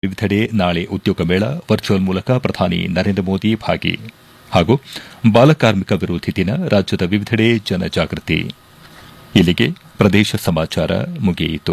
ವಿವಿಧೆಡೆ ನಾಳೆ ಉದ್ಯೋಗ ಮೇಳ ವರ್ಚುವಲ್ ಮೂಲಕ ಪ್ರಧಾನಿ ನರೇಂದ್ರ ಮೋದಿ ಭಾಗಿ ಹಾಗೂ ಬಾಲಕಾರ್ಮಿಕ ವಿರೋಧಿ ದಿನ ರಾಜ್ಯದ ವಿವಿಧೆಡೆ ಜನಜಾಗೃತಿ ಇಲ್ಲಿಗೆ ಪ್ರದೇಶ ಸಮಾಚಾರ ಮುಗಿಯಿತು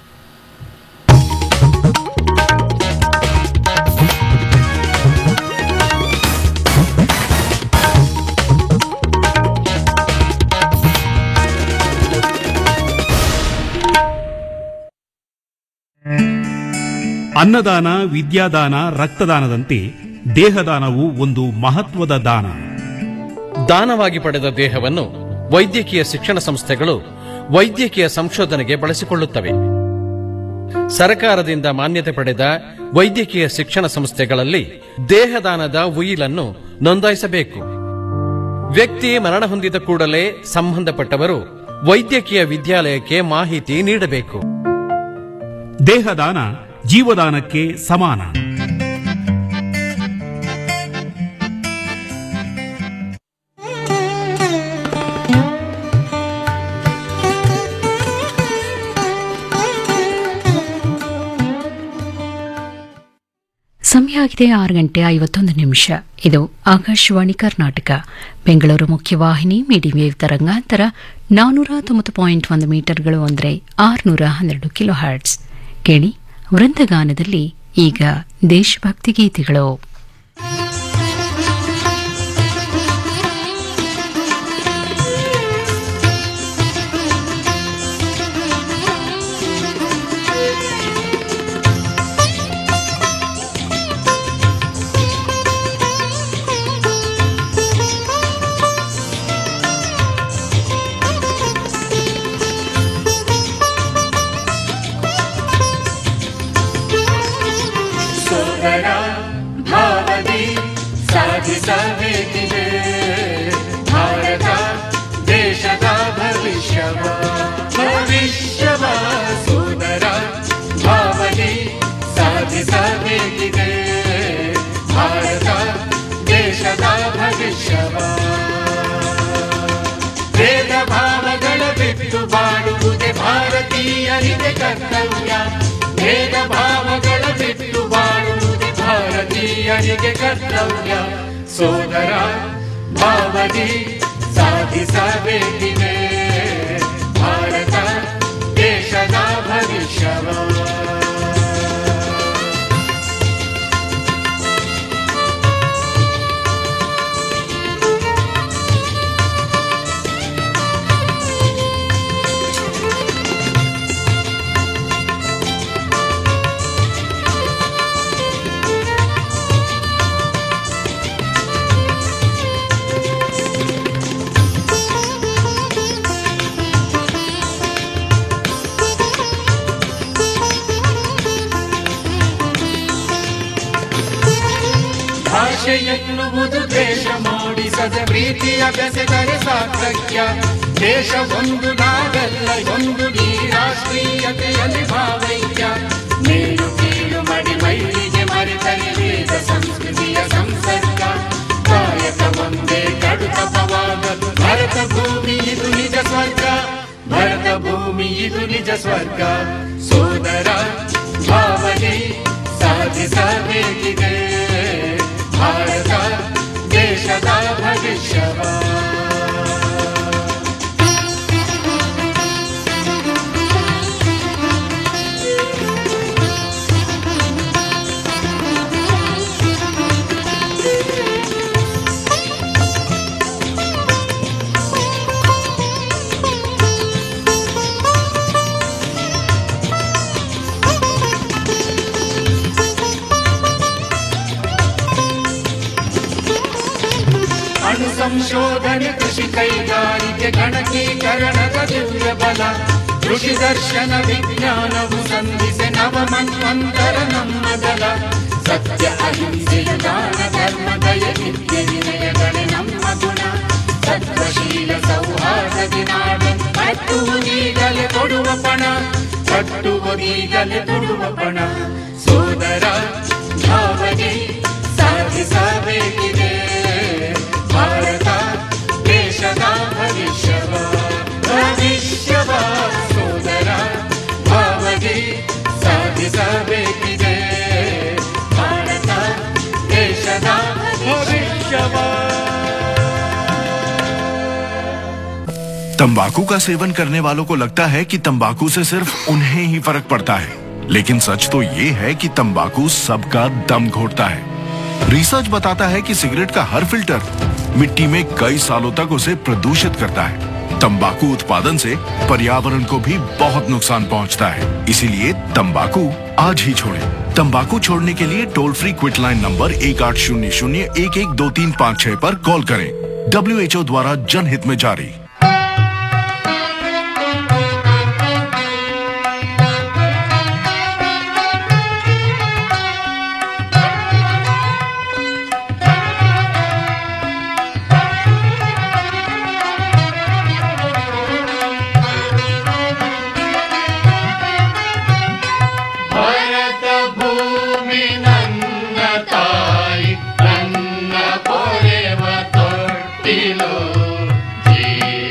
ಅನ್ನದಾನ ವಿದ್ಯಾದಾನ ರಕ್ತದಾನದಂತೆ ದೇಹದಾನವು ಒಂದು ಮಹತ್ವದ ದಾನ ದಾನವಾಗಿ ಪಡೆದ ದೇಹವನ್ನು ವೈದ್ಯಕೀಯ ಶಿಕ್ಷಣ ಸಂಸ್ಥೆಗಳು ವೈದ್ಯಕೀಯ ಸಂಶೋಧನೆಗೆ ಬಳಸಿಕೊಳ್ಳುತ್ತವೆ ಸರ್ಕಾರದಿಂದ ಮಾನ್ಯತೆ ಪಡೆದ ವೈದ್ಯಕೀಯ ಶಿಕ್ಷಣ ಸಂಸ್ಥೆಗಳಲ್ಲಿ ದೇಹದಾನದ ಉಯಿಲನ್ನು ನೋಂದಾಯಿಸಬೇಕು ವ್ಯಕ್ತಿ ಮರಣ ಹೊಂದಿದ ಕೂಡಲೇ ಸಂಬಂಧಪಟ್ಟವರು ವೈದ್ಯಕೀಯ ವಿದ್ಯಾಲಯಕ್ಕೆ ಮಾಹಿತಿ ನೀಡಬೇಕು ದೇಹದಾನ ಜೀವದಾನಕ್ಕೆ ಸಮಾನ ಸಮಯ ಆಗಿದೆ ಆರು ಗಂಟೆ ಐವತ್ತೊಂದು ನಿಮಿಷ ಇದು ಆಕಾಶವಾಣಿ ಕರ್ನಾಟಕ ಬೆಂಗಳೂರು ಮುಖ್ಯವಾಹಿನಿ ಮೀಡಿಯಂ ವೇವ್ ತರಂಗಾಂತರ ನಾನೂರ ತೊಂಬತ್ತು ಪಾಯಿಂಟ್ ಒಂದು ಮೀಟರ್ಗಳು ಅಂದರೆ ಆರುನೂರ ಹನ್ನೆರಡು ಕಿಲೋ ಹರ್ಟ್ಸ್ ಕೇಳಿ ವೃಂದಗಾನದಲ್ಲಿ ಈಗ ದೇಶಭಕ್ತಿ ಗೀತೆಗಳು ಸೋದರ ಭಾವದಿ ಸಾಧಿಸಬೇಕಿದೆ ಭಾರತ ದೇಶದ ಭವಿಷ್ಯವ ಭವಿಷ್ಯವ ಸೋದರ ಭಾವದಿ ಸಾಧಿಸಬೇಕಿದೆ ಭಾರತ ದೇಶದ ಭವಿಷ್ಯವ ಭೇದ ಭಾವಗಳ ಬಿಟ್ಟು ಬಾಳುವುದೇ ಭಾರತೀಯರಿಗೆ ಕರ್ತವ್ಯ ಭೇದ ಭಾವಗಳ ಬಿಟ್ಟು ಬಾಳುವುದೇ ಭಾರತೀಯರಿಗೆ ಕರ್ತವ್ಯ ಸೋದರ ಭಾವದಿ ಸಾಧಿಸಬೇಕಿದೆ ಭಾರತ ದೇಶದ ಭವಿಷ್ಯವ ಭಾಷೆ ಎನ್ನುವುದು ದೇಶ ಮೂಡಿಸದ ಪ್ರೀತಿಯ ಬೆಸೆದರೆ ಸಾರ್ಥಕ್ಯ ದೇಶ ಒಂದು ನಾಡಲ್ಲ ಒಂದು ನೀ ರಾಷ್ಟ್ರೀಯತೆಯಲ್ಲಿ ಭಾವೈಕ್ಯ ಮೇಲು ಕೀಳು ಮಡಿ ಮೈಲಿಗೆ ಮರೆತರೆ ವೇದ ಸಂಸ್ಕೃತಿಯ ಸಂಸರ್ಗ ಕಾಯಕ ಒಂದೇ ಕಡು ತಪವಾಗಲು ಭರತ ಭೂಮಿ ಇದು ನಿಜ ಸ್ವರ್ಗ ಭರತ ಭೂಮಿ ಇದು ನಿಜ ಸ್ವರ್ಗ ಸೋದರ ಭಾವನೆ ಸಾಧಿಸಬೇಕಿದೆ ಭಾರತ ದೇಶದ ಭವಿಷ್ಯವ ಅಣು ಸಂಶೋಧನೆ ಕೃಷಿ ಕೈಗಾರಿಕೆ ಗಣಕೀಕರಣದ ದಿವ್ಯ ಬಲ ಕೃಷಿ ದರ್ಶನ ವಿಜ್ಞಾನವು ಸಂಧಿಸೆ ನವ ಮನ್ವಂತರ ನಮ್ಮ ದಲ ಸತ್ಯ ಅಹಿಂಸೆಯ ದಾನ ಧರ್ಮ ದಯ ನಿತ್ಯ ವಿನಯಗಳೇ ನಮ್ಮ ಗುಣ ಸತ್ವಶೀಲ ಸೌಹಾರ್ದದಿ ನಾಡನ್ನು ಕಟ್ಟುವುದೀಗಲೇ ಕೊಡುವ ಪಣ ಕಟ್ಟುವುದೀಗಲೇ ಕೊಡುವ ಪಣ ಸೋದರ ಭಾವನೆ ಸಾಧಿಸಬೇಕಿದೆ ಭಾರತ ದೇಶದ ಭವಿಷ್ಯವ ಭವಿಷ್ಯವ ಸೋದರ ಭಾವನೆ ಸಾಧಿಸಬೇಕಿದೆ तंबाकू का सेवन करने वालों को लगता है कि तंबाकू से सिर्फ उन्हें ही फर्क पड़ता है लेकिन सच तो ये है कि तंबाकू सबका दम घोटता है रिसर्च बताता है कि सिगरेट का हर फिल्टर मिट्टी में कई सालों तक उसे प्रदूषित करता है तंबाकू उत्पादन से पर्यावरण को भी बहुत नुकसान पहुंचता है इसीलिए तंबाकू आज ही छोड़ें। तंबाकू छोड़ने के लिए toll free quit line number एक आठ शून्य शून्य एक एक दो तीन पाँच छह पर कॉल करें डब्ल्यू द्वारा जनहित में जारी ಭರತ ಭೂಮಿ ನನ್ನ ತಾಯಿ ನನ್ನ ಪೊರೆವ ತೊಟ್ಟಿಲು ಜೀವ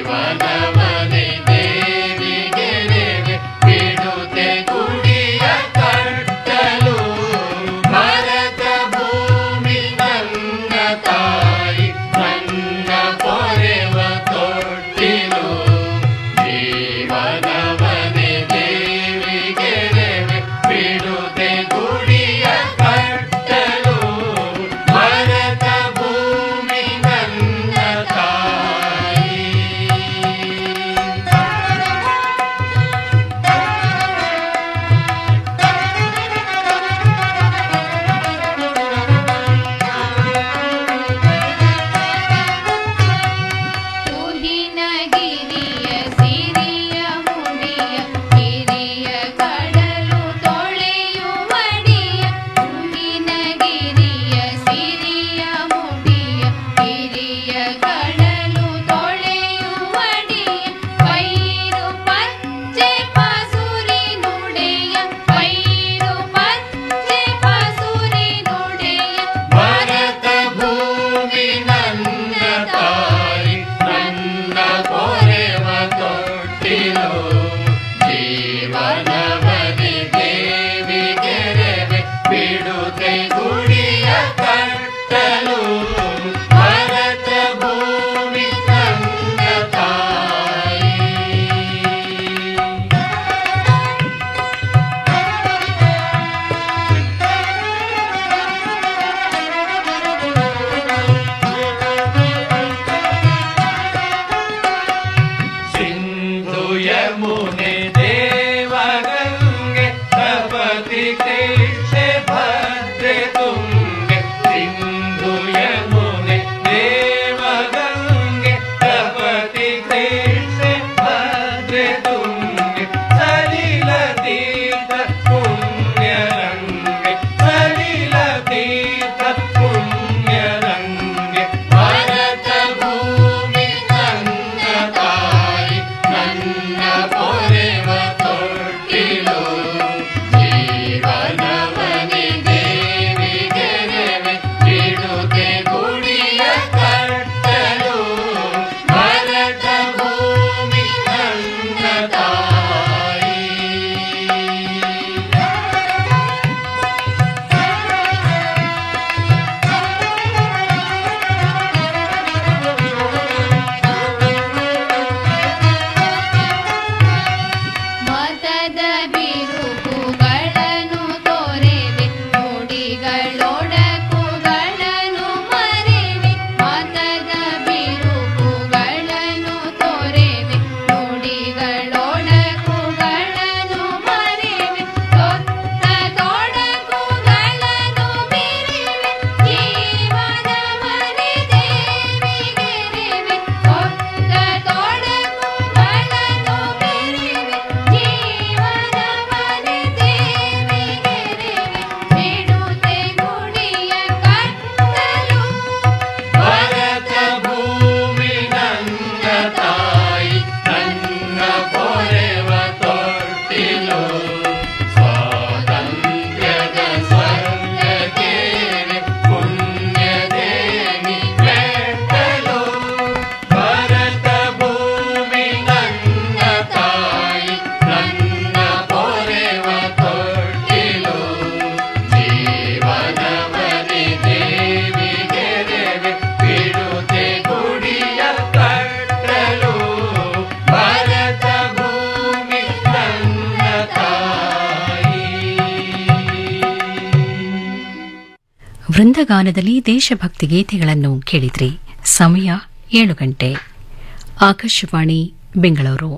ವೃಂದಗಾನದಲ್ಲಿ ದೇಶಭಕ್ತಿ ಗೀತೆಗಳನ್ನು ಕೇಳಿದ್ರಿ ಸಮಯ ಏಳು ಗಂಟೆ ಆಕಾಶವಾಣಿ ಬೆಂಗಳೂರು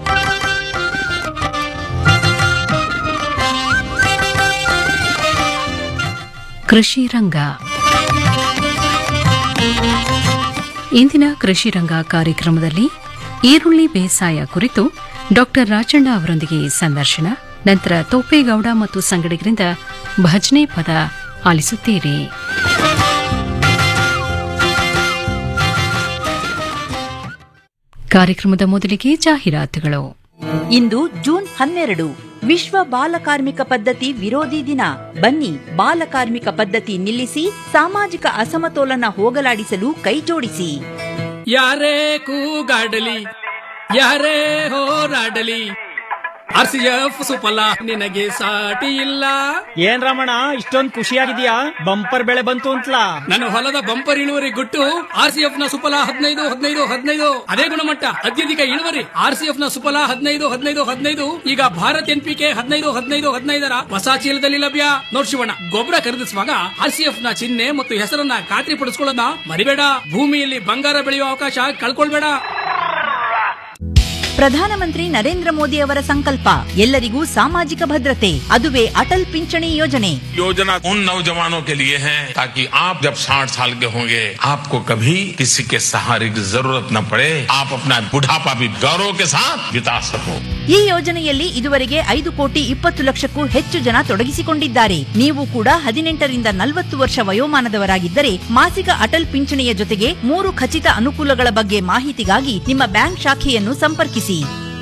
ಕೃಷಿ ರಂಗ ಇಂದಿನ ಕೃಷಿ ರಂಗ ಕಾರ್ಯಕ್ರಮದಲ್ಲಿ ಈರುಳ್ಳಿ ಬೇಸಾಯ ಕುರಿತು ಡಾಕ್ಟರ್ ರಾಜಣ್ಣ ಅವರೊಂದಿಗೆ ಸಂದರ್ಶನ ನಂತರ ತೋಪೇಗೌಡ ಮತ್ತು ಸಂಗಡಿಗರಿಂದ ಭಜನೆ ಪದ ಆಲಿಸುತ್ತೀರಿ ಕಾರ್ಯಕ್ರಮದ ಮೊದಲಿಗೆ ಜಾಹೀರಾತುಗಳು ಇಂದು ಜೂನ್ ಹನ್ನೆರಡು ವಿಶ್ವ ಬಾಲಕಾರ್ಮಿಕ ಪದ್ಧತಿ ವಿರೋಧಿ ದಿನ ಬನ್ನಿ ಬಾಲಕಾರ್ಮಿಕ ಪದ್ಧತಿ ನಿಲ್ಲಿಸಿ ಸಾಮಾಜಿಕ ಅಸಮತೋಲನ ಹೋಗಲಾಡಿಸಲು ಕೈಜೋಡಿಸಿ ಯಾರೇ ಕೂಗಾಡಲಿ ಯಾರೇ ಹೋರಾಡಲಿ ಆರ್ ಸಿ ಎಫ್ ಸುಫಲ ನಿನಗೆ ಸಾಟಿ ಇಲ್ಲ ಏನ್ ರಮಣ ಇಷ್ಟೊಂದ್ ಖುಷಿಯಾಗಿದ್ಯಾ ಬಂಪರ್ ಬೆಳೆ ಬಂತು ಅಂತಲಾ ನನ್ನ ಹೊಲದ ಬಂಪರ್ ಇಳುವರಿ ಗುಟ್ಟು ಆರ್ ಸಿ ಎಫ್ ನ ಸುಫಲ ಹದಿನೈದು ಹದಿನೈದು ಹದಿನೈದು ಅದೇ ಗುಣಮಟ್ಟ ಅತ್ಯಧಿಕ ಇಳುವರಿ ಆರ್ ಸಿ ಎಫ್ ನ ಸುಫಲ ಹದಿನೈದು ಹದಿನೈದು ಹದಿನೈದು ಈಗ ಭಾರತ್ ಎನ್ ಪಿ ಕೆ ಹದಿನೈದು ಹದಿನೈದು ಹದಿನೈದರ ಹೊಸ ಚೀಲದಲ್ಲಿ ಲಭ್ಯ ನೋಡ್ ಶಿವಣ್ಣ ಗೊಬ್ಬರ ಖರೀದಿಸುವಾಗ ಆರ್ ಸಿ ಎಫ್ ನ ಚಿಹ್ನೆ ಮತ್ತು ಹೆಸರನ್ನ ಖಾತ್ರಿ ಪಡಿಸ್ಕೊಳ್ಳೋದನ್ನ ಮರಿಬೇಡ ಭೂಮಿಯಲ್ಲಿ ಬಂಗಾರ ಬೆಳೆಯುವ ಅವಕಾಶ ಕಳ್ಕೊಳ್ಬೇಡ ಪ್ರಧಾನಮಂತ್ರಿ ನರೇಂದ್ರ ಮೋದಿ ಅವರ ಸಂಕಲ್ಪ ಎಲ್ಲರಿಗೂ ಸಾಮಾಜಿಕ ಭದ್ರತೆ ಅದುವೇ ಅಟಲ್ ಪಿಂಚಣಿ ಯೋಜನೆ योजना उन नौजवानों के लिए है ताकि आप जब 60 साल के होंगे आपको कभी किसी के सहारे की जरूरत न पड़े आप अपना बुढ़ापा भी गौरव के साथ बिता सको ಈ ಯೋಜನೆಯಲ್ಲಿ ಇದುವರೆಗೆ ಐದು ಕೋಟಿ ಇಪ್ಪತ್ತು ಲಕ್ಷಕ್ಕೂ ಹೆಚ್ಚು ಜನ ತೊಡಗಿಸಿಕೊಂಡಿದ್ದಾರೆ ನೀವು ಕೂಡ ಹದಿನೆಂಟರಿಂದ ನಲವತ್ತು ವರ್ಷ ವಯೋಮಾನದವರಾಗಿದ್ದರೆ ಮಾಸಿಕ ಅಟಲ್ ಪಿಂಚಣಿಯ ಜೊತೆಗೆ ಮೂರು ಖಚಿತ ಅನುಕೂಲಗಳ ಬಗ್ಗೆ ಮಾಹಿತಿಗಾಗಿ ನಿಮ್ಮ ಬ್ಯಾಂಕ್ ಶಾಖೆಯನ್ನು ಸಂಪರ್ಕಿಸಿ